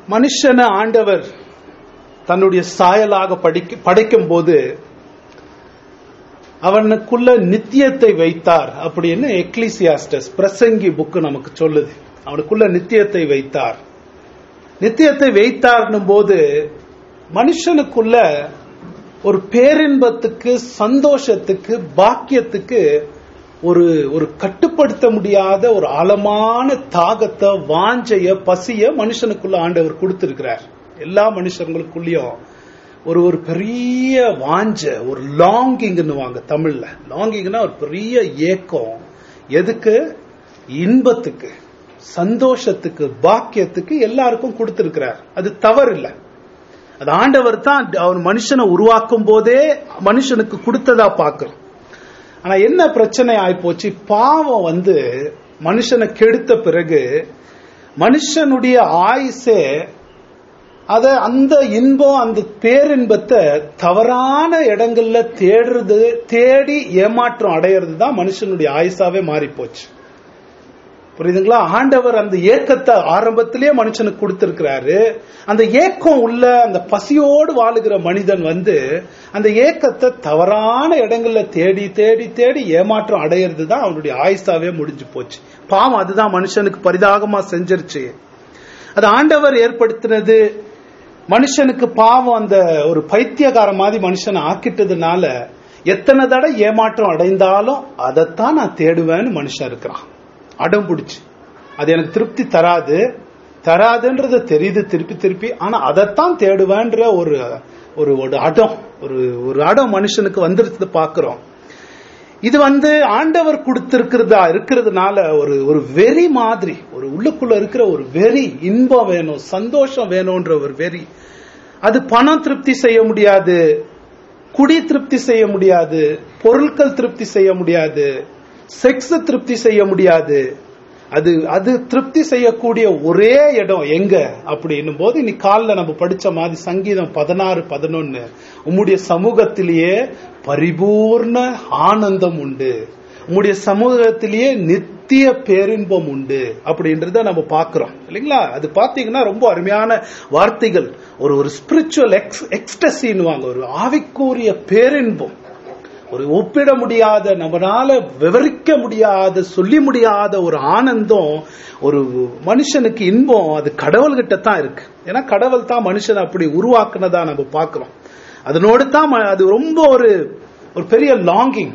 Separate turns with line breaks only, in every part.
மனுஷனை ஆண்டவர் தன்னுடைய சாயலாக படிக்க படைக்கும் போது அவனுக்குள்ள நித்தியத்தை வைத்தார் அப்படின்னு எக்லிசியாஸ்டஸ் பிரசங்கி புக்கு நமக்கு சொல்லுது அவனுக்குள்ள நித்தியத்தை வைத்தார் நித்தியத்தை வைத்தார்னும் போது மனுஷனுக்குள்ள ஒரு பேரின்பத்துக்கு சந்தோஷத்துக்கு பாக்கியத்துக்கு ஒரு ஒரு கட்டுப்படுத்த முடியாத ஒரு ஆழமான தாகத்தை வாஞ்சைய பசிய மனுஷனுக்குள்ள ஆண்டவர் கொடுத்திருக்கிறார் எல்லா மனுஷங்களுக்குள்ளயும் ஒரு ஒரு பெரிய வாஞ்ச ஒரு லாங்கிங்னுவாங்க தமிழ்ல லாங்கிங்னா ஒரு பெரிய ஏக்கம் எதுக்கு இன்பத்துக்கு சந்தோஷத்துக்கு பாக்கியத்துக்கு எல்லாருக்கும் கொடுத்திருக்கிறார் அது தவறு இல்லை அது ஆண்டவர் தான் அவர் மனுஷனை உருவாக்கும் போதே மனுஷனுக்கு கொடுத்ததா பார்க்கிறோம் ஆனா என்ன பிரச்சனை ஆயிப்போச்சு பாவம் வந்து மனுஷனை கெடுத்த பிறகு மனுஷனுடைய ஆயுசே அத அந்த இன்பம் அந்த பேரின்பத்தை தவறான இடங்கள்ல தேடுறது தேடி ஏமாற்றம் அடையிறது தான் மனுஷனுடைய ஆயுசாவே மாறி போச்சு புரியுதுங்களா ஆண்டவர் அந்த ஏக்கத்தை ஆரம்பத்திலேயே மனுஷனுக்கு கொடுத்திருக்கிறாரு அந்த ஏக்கம் உள்ள அந்த பசியோடு வாழுகிற மனிதன் வந்து அந்த ஏக்கத்தை தவறான இடங்கள்ல தேடி தேடி தேடி ஏமாற்றம் அடையிறது தான் அவனுடைய ஆயுசாவே முடிஞ்சு போச்சு பாவம் அதுதான் மனுஷனுக்கு பரிதாகமா செஞ்சிருச்சு அது ஆண்டவர் ஏற்படுத்தினது மனுஷனுக்கு பாவம் அந்த ஒரு பைத்தியகார மாதிரி மனுஷனை ஆக்கிட்டதுனால எத்தனை தடவை ஏமாற்றம் அடைந்தாலும் அதைத்தான் நான் தேடுவேன்னு மனுஷன் இருக்கிறான் அடம் பிடிச்சு அது எனக்கு திருப்தி தராது தராதுன்றது தெரியுது திருப்பி திருப்பி ஆனா அதைத்தான் தேடுவேன்ற ஒரு ஒரு ஒரு அடம் ஒரு ஒரு அடம் மனுஷனுக்கு வந்துருச்சு பாக்குறோம் இது வந்து ஆண்டவர் கொடுத்திருக்கிறதா இருக்கிறதுனால ஒரு ஒரு வெறி மாதிரி ஒரு உள்ளுக்குள்ள இருக்கிற ஒரு வெறி இன்பம் வேணும் சந்தோஷம் வேணும்ன்ற ஒரு வெறி அது பணம் திருப்தி செய்ய முடியாது குடி திருப்தி செய்ய முடியாது பொருட்கள் திருப்தி செய்ய முடியாது செக்ஸ் திருப்தி செய்ய முடியாது அது அது திருப்தி செய்யக்கூடிய ஒரே இடம் எங்க அப்படின்னும் போது இன்னைக்கு காலில் நம்ம படிச்ச மாதிரி சங்கீதம் பதினாறு பதினொன்னு உம்முடைய சமூகத்திலேயே பரிபூர்ண ஆனந்தம் உண்டு உம்முடைய சமூகத்திலேயே நித்திய பேரின்பம் உண்டு அப்படின்றத நம்ம பாக்குறோம் இல்லைங்களா அது பாத்தீங்கன்னா ரொம்ப அருமையான வார்த்தைகள் ஒரு ஒரு ஸ்பிரிச்சுவல் எக்ஸ் எக்ஸ்டசின்னுவாங்க ஒரு ஆவிக்கூறிய பேரின்பம் ஒரு ஒப்பிட முடியாத நம்மளால விவரிக்க முடியாத சொல்லி முடியாத ஒரு ஆனந்தம் ஒரு மனுஷனுக்கு இன்பம் அது கடவுள்கிட்ட தான் இருக்கு ஏன்னா கடவுள் தான் மனுஷனை அப்படி உருவாக்குனதா நம்ம பார்க்கிறோம் அதனோடு தான் அது ரொம்ப ஒரு ஒரு பெரிய லாங்கிங்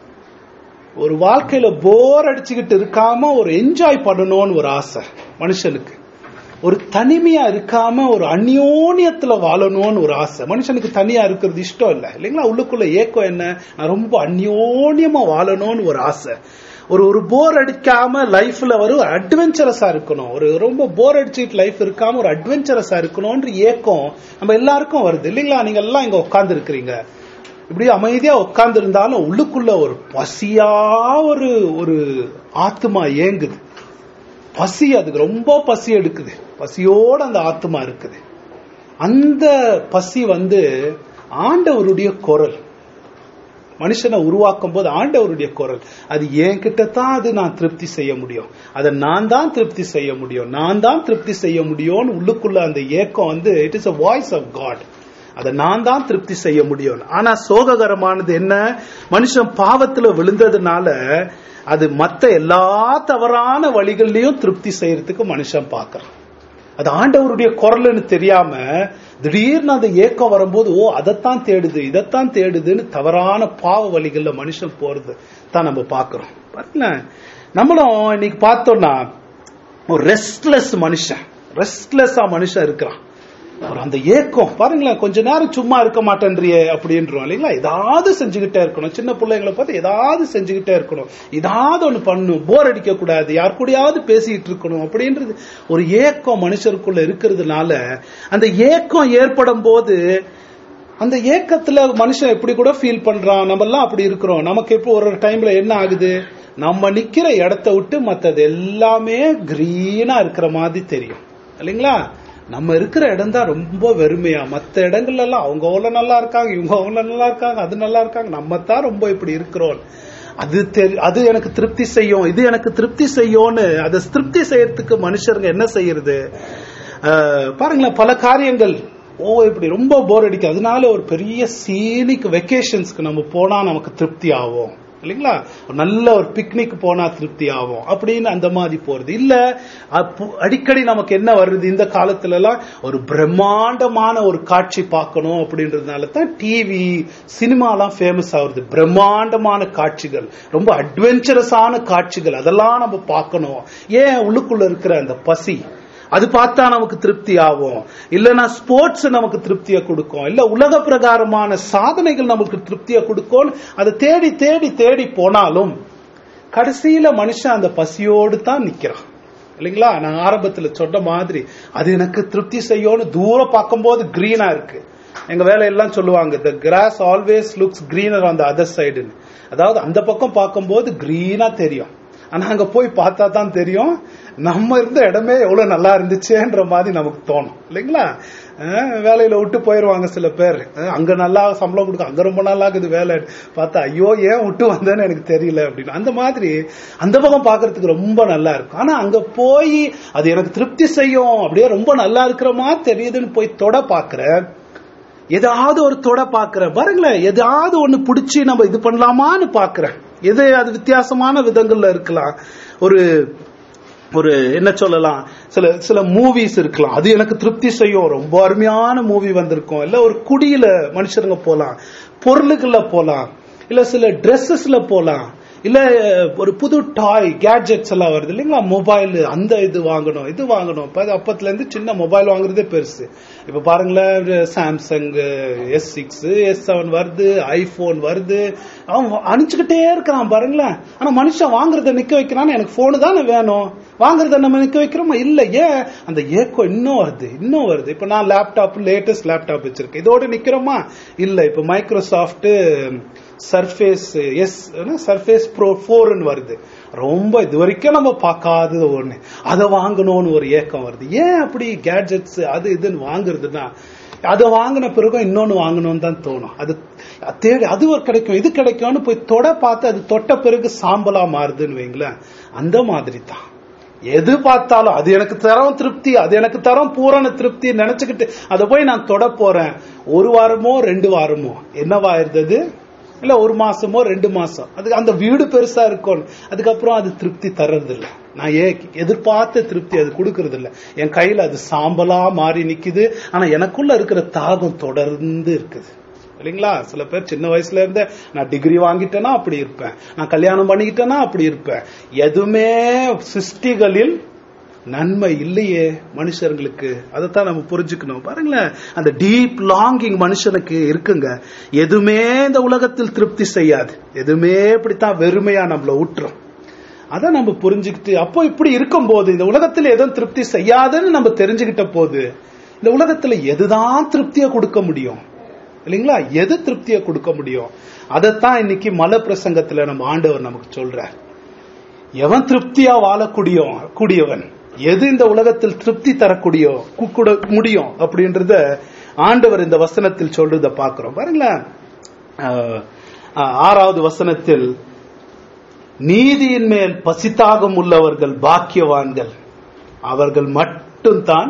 ஒரு வாழ்க்கையில போர் அடிச்சுக்கிட்டு இருக்காம ஒரு என்ஜாய் பண்ணணும்னு ஒரு ஆசை மனுஷனுக்கு ஒரு தனிமையா இருக்காம ஒரு அந்யோன்யத்துல வாழணும்னு ஒரு ஆசை மனுஷனுக்கு தனியா இருக்கிறது இஷ்டம் இல்லை இல்லைங்களா உள்ளுக்குள்ள ஏக்கம் என்ன நான் ரொம்ப அந்யோன்யமா வாழணும்னு ஒரு ஆசை ஒரு ஒரு போர் அடிக்காம லைஃப்ல ஒரு அட்வென்ச்சரஸா இருக்கணும் ஒரு ரொம்ப போர் அடிச்சுட்டு லைஃப் இருக்காம ஒரு அட்வென்ச்சரஸா இருக்கணும்ன்ற ஏக்கம் நம்ம எல்லாருக்கும் வருது இல்லைங்களா நீங்க எல்லாம் இங்க உட்கார்ந்து இருக்கிறீங்க இப்படி அமைதியா உட்கார்ந்து இருந்தாலும் உள்ளுக்குள்ள ஒரு பசியா ஒரு ஒரு ஆத்மா ஏங்குது பசி அதுக்கு ரொம்ப பசி எடுக்குது பசியோட அந்த ஆத்மா இருக்குது அந்த பசி வந்து ஆண்டவருடைய குரல் மனுஷனை உருவாக்கும் போது ஆண்டவருடைய குரல் அது என்கிட்ட தான் அது நான் திருப்தி செய்ய முடியும் அதை நான் தான் திருப்தி செய்ய முடியும் நான் தான் திருப்தி செய்ய முடியும்னு உள்ளுக்குள்ள அந்த ஏக்கம் வந்து it is a voice of God அதை நான் தான் திருப்தி செய்ய முடியும் ஆனா சோககரமானது என்ன மனுஷன் பாவத்துல விழுந்ததுனால அது மத்த எல்லா தவறான வழிகள்லயும் திருப்தி செய்யறதுக்கு மனுஷன் பார்க்கறான் அது ஆண்டவருடைய குரல்னு தெரியாம திடீர்னு அந்த ஏக்கம் வரும்போது ஓ அதைத்தான் தேடுது இதைத்தான் தேடுதுன்னு தவறான பாவ வழிகள்ல மனுஷன் போறது தான் நம்ம பாக்குறோம் பாருங்களேன் நம்மளும் இன்னைக்கு பார்த்தோம்னா ஒரு ரெஸ்ட்லெஸ் மனுஷன் ரெஸ்ட்லெஸ்ஸா மனுஷன் இருக்கிறான் ஒரு அந்த ஏக்கம் பாருங்களேன் கொஞ்ச நேரம் சும்மா இருக்க மாட்டேன்றியே அப்படின்றோம் இல்லைங்களா ஏதாவது செஞ்சுக்கிட்டே இருக்கணும் சின்ன பிள்ளைங்களை பார்த்து ஏதாவது செஞ்சுக்கிட்டே இருக்கணும் ஏதாவது ஒண்ணு பண்ணணும் போர் அடிக்க கூடாது யார் கூடயாவது பேசிக்கிட்டு இருக்கணும் அப்படின்றது ஒரு ஏக்கம் மனுஷருக்குள்ள இருக்கிறதுனால அந்த ஏக்கம் ஏற்படும் போது அந்த ஏக்கத்துல மனுஷன் எப்படி கூட ஃபீல் பண்றான் நம்ம எல்லாம் அப்படி இருக்கிறோம் நமக்கு எப்போ ஒரு டைம்ல என்ன ஆகுது நம்ம நிக்கிற இடத்த விட்டு மத்தது எல்லாமே கிரீனா இருக்கிற மாதிரி தெரியும் இல்லைங்களா நம்ம இருக்கிற இடம் தான் ரொம்ப வெறுமையா மத்த இடங்கள்ல எல்லாம் அவங்க அவ்வளவு நல்லா இருக்காங்க இவங்க அவ்வளவு நல்லா இருக்காங்க அது நல்லா இருக்காங்க நம்ம தான் ரொம்ப இப்படி இருக்கிறோம் அது தெரி- அது எனக்கு திருப்தி செய்யும் இது எனக்கு திருப்தி செய்யும்னு அதை திருப்தி செய்யறதுக்கு மனுஷருங்க என்ன செய்யறது அஹ், பாருங்களேன் பல காரியங்கள் ஓ இப்படி ரொம்ப போர் அடிக்கும் அதனால ஒரு பெரிய சீனிக் வெக்கேஷன்ஸ்க்கு நம்ம போனா நமக்கு திருப்தி ஆகும் இல்லைங்களா ஒரு நல்ல ஒரு பிக்னிக் போனா திருப்தி ஆகும் அப்படின்னு அந்த மாதிரி போறது இல்ல அப்போ- அடிக்கடி நமக்கு என்ன வருது இந்த காலத்துல எல்லாம் ஒரு பிரம்மாண்டமான ஒரு காட்சி பார்க்கணும் அப்படின்றதுனால தான் டிவி சினிமாலாம் ஃபேமஸ் ஆகுது பிரம்மாண்டமான காட்சிகள் ரொம்ப அட்வென்ச்சரஸான காட்சிகள் அதெல்லாம் நம்ம பார்க்கணும் ஏன் உள்ளுக்குள்ள இருக்கிற அந்த பசி அது பார்த்தா நமக்கு திருப்தி ஆகும் இல்லைன்னா ஸ்போர்ட்ஸ் நமக்கு திருப்தியை கொடுக்கும் இல்ல உலக பிரகாரமான சாதனைகள் நமக்கு திருப்தியை கொடுக்கும் அதை தேடி தேடி தேடி போனாலும் கடைசியில மனுஷன் அந்த பசியோடு தான் நிக்கிறான் இல்லைங்களா நான் ஆரம்பத்துல சொன்ன மாதிரி அது எனக்கு திருப்தி செய்யும்னு தூரம் பார்க்கும்போது கிரீனா இருக்கு எங்க வேலையெல்லாம் சொல்லுவாங்க the grass always looks greener on the other சைடுன்னு அதாவது அந்த பக்கம் பார்க்கும்போது கிரீனா தெரியும் ஆனா அங்க போய் பார்த்தா தான் தெரியும் நம்ம இருந்த இடமே எவ்வளவு நல்லா இருந்துச்சேன்ற மாதிரி நமக்கு தோணும் இல்லைங்களா அஹ் வேலையில விட்டு போயிருவாங்க சில பேர் அஹ் அங்க நல்லா சம்பளம் கொடுக்க அங்க ரொம்ப நல்லா இருக்குது வேலை பார்த்தா ஐயோ ஏன் விட்டு வந்தேன்னு எனக்கு தெரியல அப்படின்னு அந்த மாதிரி அந்த பக்கம் பாக்குறதுக்கு ரொம்ப நல்லா இருக்கும் ஆனா அங்க போய் அது எனக்கு திருப்தி செய்யும் அப்படியே ரொம்ப நல்லா இருக்கிற மாதிரி தெரியுதுன்னு போய் தொட பாக்குறேன் ஏதாவது ஒரு தொட பாக்குறேன் பாருங்களேன் ஏதாவது ஒண்ணு பிடிச்சி நம்ம இது பண்ணலாமான்னு பாக்குறேன் எது அது வித்தியாசமான விதங்கள்ல இருக்கலாம் ஒரு ஒரு என்ன சொல்லலாம் சில சில மூவிஸ் இருக்கலாம் அது எனக்கு திருப்தி செய்யும் ரொம்ப அருமையான மூவி வந்திருக்கும் இல்ல ஒரு குடியில மனுஷருங்க போலாம் பொருளுக்குள்ள போலாம் இல்ல சில ட்ரெஸ்ஸஸ்ல போலாம் இல்ல ஒரு புது டாய் கேட்ஜெட்ஸ் எல்லாம் வருது இல்லைங்களா மொபைல் அந்த இது வாங்கணும் இது வாங்கணும் இப்ப அது அப்பத்துல இருந்து சின்ன மொபைல் வாங்குறதே பெருசு இப்ப பாருங்களேன் Samsung S six S seven வருது ஐபோன் வருது அவன் அனுப்பிச்சுக்கிட்டே இருக்கிறான் பாருங்களேன் ஆனா மனுஷன் வாங்குறத நிக்க வைக்கிறான்னு எனக்கு போனு தானே வேணும் வாங்குறத நம்ம நிக்க வைக்கிறோமா இல்ல ஏன் அந்த ஏக்கம் இன்னும் வருது இன்னும் வருது இப்ப நான் லேப்டாப் லேட்டஸ்ட் லேப்டாப் வச்சிருக்கேன் இதோட நிக்கிறோமா இல்ல இப்ப Microsoft Surface S Surface Pro ஃபோர்னு வருது ரொம்ப இது வரைக்கும் நம்ம பார்க்காதது ஒண்ணு அதை வாங்கணும்னு ஒரு ஏக்கம் வருது ஏன் அப்படி கேட்ஜெட்ஸ் அது இதுன்னு வாங்குறதுன்னா அதை வாங்கின பிறகு இன்னொன்னு வாங்கணும்னு தான் தோணும் அது தேடி அது ஒரு கிடைக்கும் இது கிடைக்கும்னு போய் தொட பார்த்து அது தொட்ட பிறகு சாம்பலா மாறுதுன்னு வைங்களேன் அந்த மாதிரி தான் எது பார்த்தாலும் அது எனக்கு தரம் திருப்தி அது எனக்கு தரம் பூரண திருப்தி நினைச்சுக்கிட்டு அதை போய் நான் தொட போறேன் ஒரு வாரமோ ரெண்டு வாரமோ என்னவா இருந்தது இல்ல ஒரு மாசமோ ரெண்டு மாசம் அதுக்கு அந்த வீடு பெருசா இருக்கும் அதுக்கப்புறம் அது திருப்தி தர்றது இல்ல நான் ஏ எதிர்பார்த்த திருப்தி அது கொடுக்கறது இல்ல என் கையில அது சாம்பலா மாறி நிக்குது ஆனா எனக்குள்ள இருக்கிற தாகம் தொடர்ந்து இருக்குது இல்லைங்களா சில பேர் சின்ன வயசுல இருந்தே நான் டிகிரி வாங்கிட்டேன்னா அப்படி இருப்பேன் நான் கல்யாணம் பண்ணிக்கிட்டேன்னா அப்படி இருப்பேன் எதுவுமே சிருஷ்டிகளில் நன்மை இல்லையே மனுஷர்களுக்கு அதைத்தான் நம்ம புரிஞ்சுக்கணும் பாருங்களேன் அந்த டீப் லாங்கிங் மனுஷனுக்கு இருக்குங்க எதுவுமே இந்த உலகத்தில் திருப்தி செய்யாது எதுவுமே இப்படித்தான் வெறுமையா நம்மள ஊட்டுறோம் அதை நம்ம புரிஞ்சுக்கிட்டு அப்போ இப்படி இருக்கும் போது இந்த உலகத்துல எதுவும் திருப்தி செய்யாதுன்னு நம்ம தெரிஞ்சுக்கிட்ட போது இந்த உலகத்துல எதுதான் திருப்தியை கொடுக்க முடியும் இல்லைங்களா எது திருப்தியை கொடுக்க முடியும் அதைத்தான் இன்னைக்கு மலை பிரசங்கத்துல நம்ம ஆண்டவர் நமக்கு சொல்றார் எவன் திருப்தியா வாழக்கூடிய கூடியவன் எது இந்த உலகத்தில் திருப்தி தரக்கூடிய கு- குட- முடியும் அப்படின்றத ஆண்டவர் இந்த வசனத்தில் சொல்றத பாக்குறோம் பாருங்களேன் ஆஹ், ஆஹ், ஆறாவது வசனத்தில் நீதியின் மேல் பசித்தாகம் உள்ளவர்கள் பாக்கியவான்கள் அவர்கள் மட்டும்தான்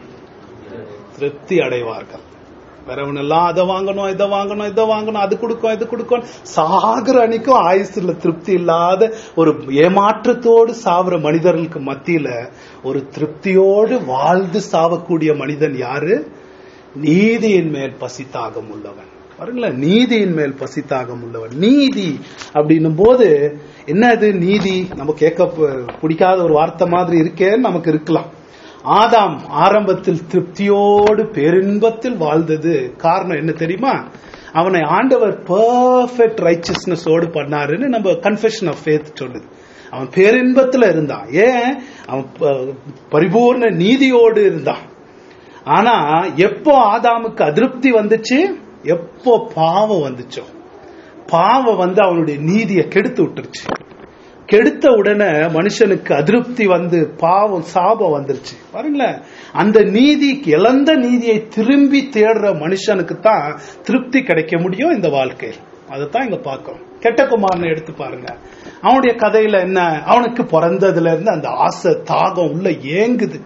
திருப்தி அடைவார்கள் வரவனெல்லாம் அதை வாங்கணும் இதை வாங்கணும் இதை வாங்கணும் அது கொடுக்கும் இது கொடுக்கும் சாகுற அன்னைக்கும் ஆயுசுல திருப்தி இல்லாத ஒரு ஏமாற்றத்தோடு சாவுற மனிதர்களுக்கு மத்தியில ஒரு திருப்தியோடு வாழ்ந்து சாவக்கூடிய மனிதன் யாரு நீதியின் மேல் பசித்தாகம் உள்ளவன் பாருங்களேன் நீதியின் மேல் பசித்தாகம் உள்ளவன் நீதி அப்படின்னும் போது என்ன அது நீதி நம்ம கேட்க ப- பிடிக்காத ஒரு வார்த்தை மாதிரி இருக்கேன்னு நமக்கு இருக்கலாம் ஆதாம் ஆரம்பத்தில் திருப்தியோடு பேரின்பத்தில் வாழ்ந்தது காரணம் என்ன தெரியுமா அவனை ஆண்டவர் பெர்ஃபெக்ட் ரைச்சஸ்னஸோடு பண்ணாருன்னு நம்ம கன்ஃபெஷன் ஆஃப் ஃபேத் சொல்லுது அவன் பேரின்பத்துல இருந்தான் ஏன் அவன் ப- பரிபூர்ண நீதியோடு இருந்தான் ஆனா எப்போ ஆதாமுக்கு அதிருப்தி வந்துச்சு எப்போ பாவம் வந்துச்சோ பாவம் வந்து அவனுடைய நீதியை கெடுத்து விட்டுருச்சு கெடுத்த உடனே மனுஷனுக்கு அதிருப்தி வந்து பாவம் சாபம் வந்துருச்சு பாருங்களேன் அந்த நீதி இழந்த நீதியை திரும்பி தேடுற மனுஷனுக்கு தான் திருப்தி கிடைக்க முடியும் இந்த வாழ்க்கையில் அதைத்தான் இங்க பார்க்கிறோம் கெட்ட குமாரனை எடுத்து பாருங்க அவனுடைய கதையில என்ன அவனுக்கு பிறந்ததுல இருந்து அந்த ஆசை தாகம் உள்ள ஏங்குது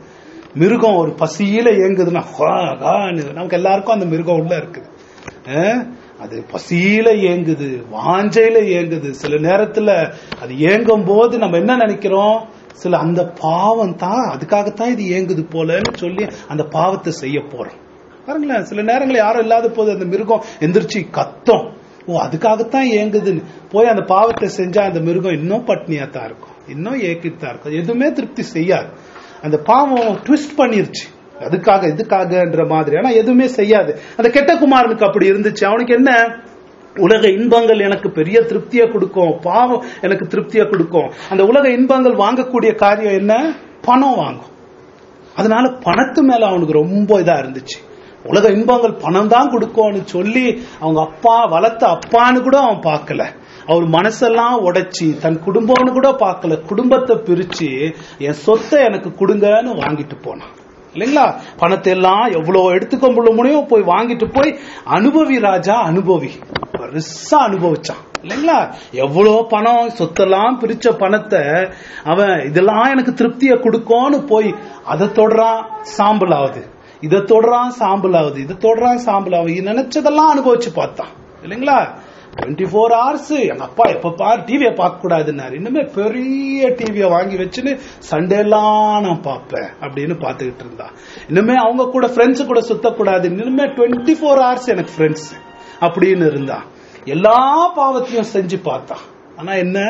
மிருகம் ஒரு பசியில ஏங்குதுன்னா ஹா, ஹான்னு நமக்கு எல்லாருக்கும் அந்த மிருகம் உள்ள இருக்குது அஹ், அது பசியில ஏங்குது வாஞ்சையில ஏங்குது சில நேரத்துல அது ஏங்கும் போது நம்ம என்ன நினைக்கிறோம் சில அந்த பாவம் தான் அதுக்காகத்தான் இது ஏங்குது போலன்னு சொல்லி அந்த பாவத்தை செய்ய போறோம் பாருங்களேன் சில நேரங்கள் யாரும் இல்லாத போது அந்த மிருகம் எந்திரிச்சு கத்தும் ஓ அதுக்காகத்தான் ஏங்குதுன்னு போய் அந்த பாவத்தை செஞ்சா அந்த மிருகம் இன்னும் பட்னியா தான் இருக்கும் இன்னும் ஏக்கித்தான் இருக்கும் எதுவுமே திருப்தி செய்யாது அந்த பாவம் ட்விஸ்ட் பண்ணிருச்சு அதுக்காக இதுக்காகன்ற மாதிரி ஆனா எதுவுமே செய்யாது அந்த கெட்ட குமாரனுக்கு அப்படி இருந்துச்சு அவனுக்கு என்ன உலக இன்பங்கள் எனக்கு பெரிய திருப்தியை கொடுக்கும் பாவம் எனக்கு திருப்தியை கொடுக்கும் அந்த உலக இன்பங்கள் வாங்கக்கூடிய காரியம் என்ன பணம் வாங்கும் அதனால பணத்து மேல அவனுக்கு ரொம்ப இதா இருந்துச்சு உலக இன்பங்கள் பணம் தான் கொடுக்கும்னு சொல்லி அவங்க அப்பா வளர்த்த அப்பான்னு கூட அவன் பார்க்கல அவர் மனசெல்லாம் உடைச்சி தன் குடும்பம்னு கூட பார்க்கல குடும்பத்தை பிரிச்சு என் சொத்தை எனக்கு கொடுங்கன்னு வாங்கிட்டு போனான் இல்லைங்களா பணத்தை எல்லாம் எவ்வளவு எடுத்துக்க முடியும் போய் வாங்கிட்டு போய் அனுபவி ராஜா அனுபவி பெருசா அனுபவிச்சான் இல்லைங்களா எவ்வளவு பணம் சொத்தெல்லாம் பிரிச்ச பணத்தை அவன் இதெல்லாம் எனக்கு திருப்தியை கொடுக்கும்னு போய் அதை தொடரான் சாம்பல் ஆகுது இதை தொடரான் சாம்பல் ஆகுது இதை தொடரான் சாம்பல் ஆகுது நினைச்சதெல்லாம் அனுபவிச்சு பார்த்தான் இல்லைங்களா டுவெண்ட்டி ஃபோர் ஹவர்ஸ் எங்க அப்பா எப்ப பார் டிவியை பார்க்க கூடாதுன்னாரு இன்னுமே பெரிய டிவியை வாங்கி வச்சுன்னு சண்டே எல்லாம் நான் பார்ப்பேன் அப்படின்னு பார்த்துக்கிட்டு இருந்தா இன்னுமே அவங்க கூட ஃப்ரெண்ட்ஸ் கூட சுத்தக்கூடாது இன்னுமே டுவெண்ட்டி ஃபோர் ஹவர்ஸ் எனக்கு ஃப்ரெண்ட்ஸ் அப்படின்னு இருந்தா எல்லா பாவத்தையும் செஞ்சு பார்த்தான் ஆனா என்ன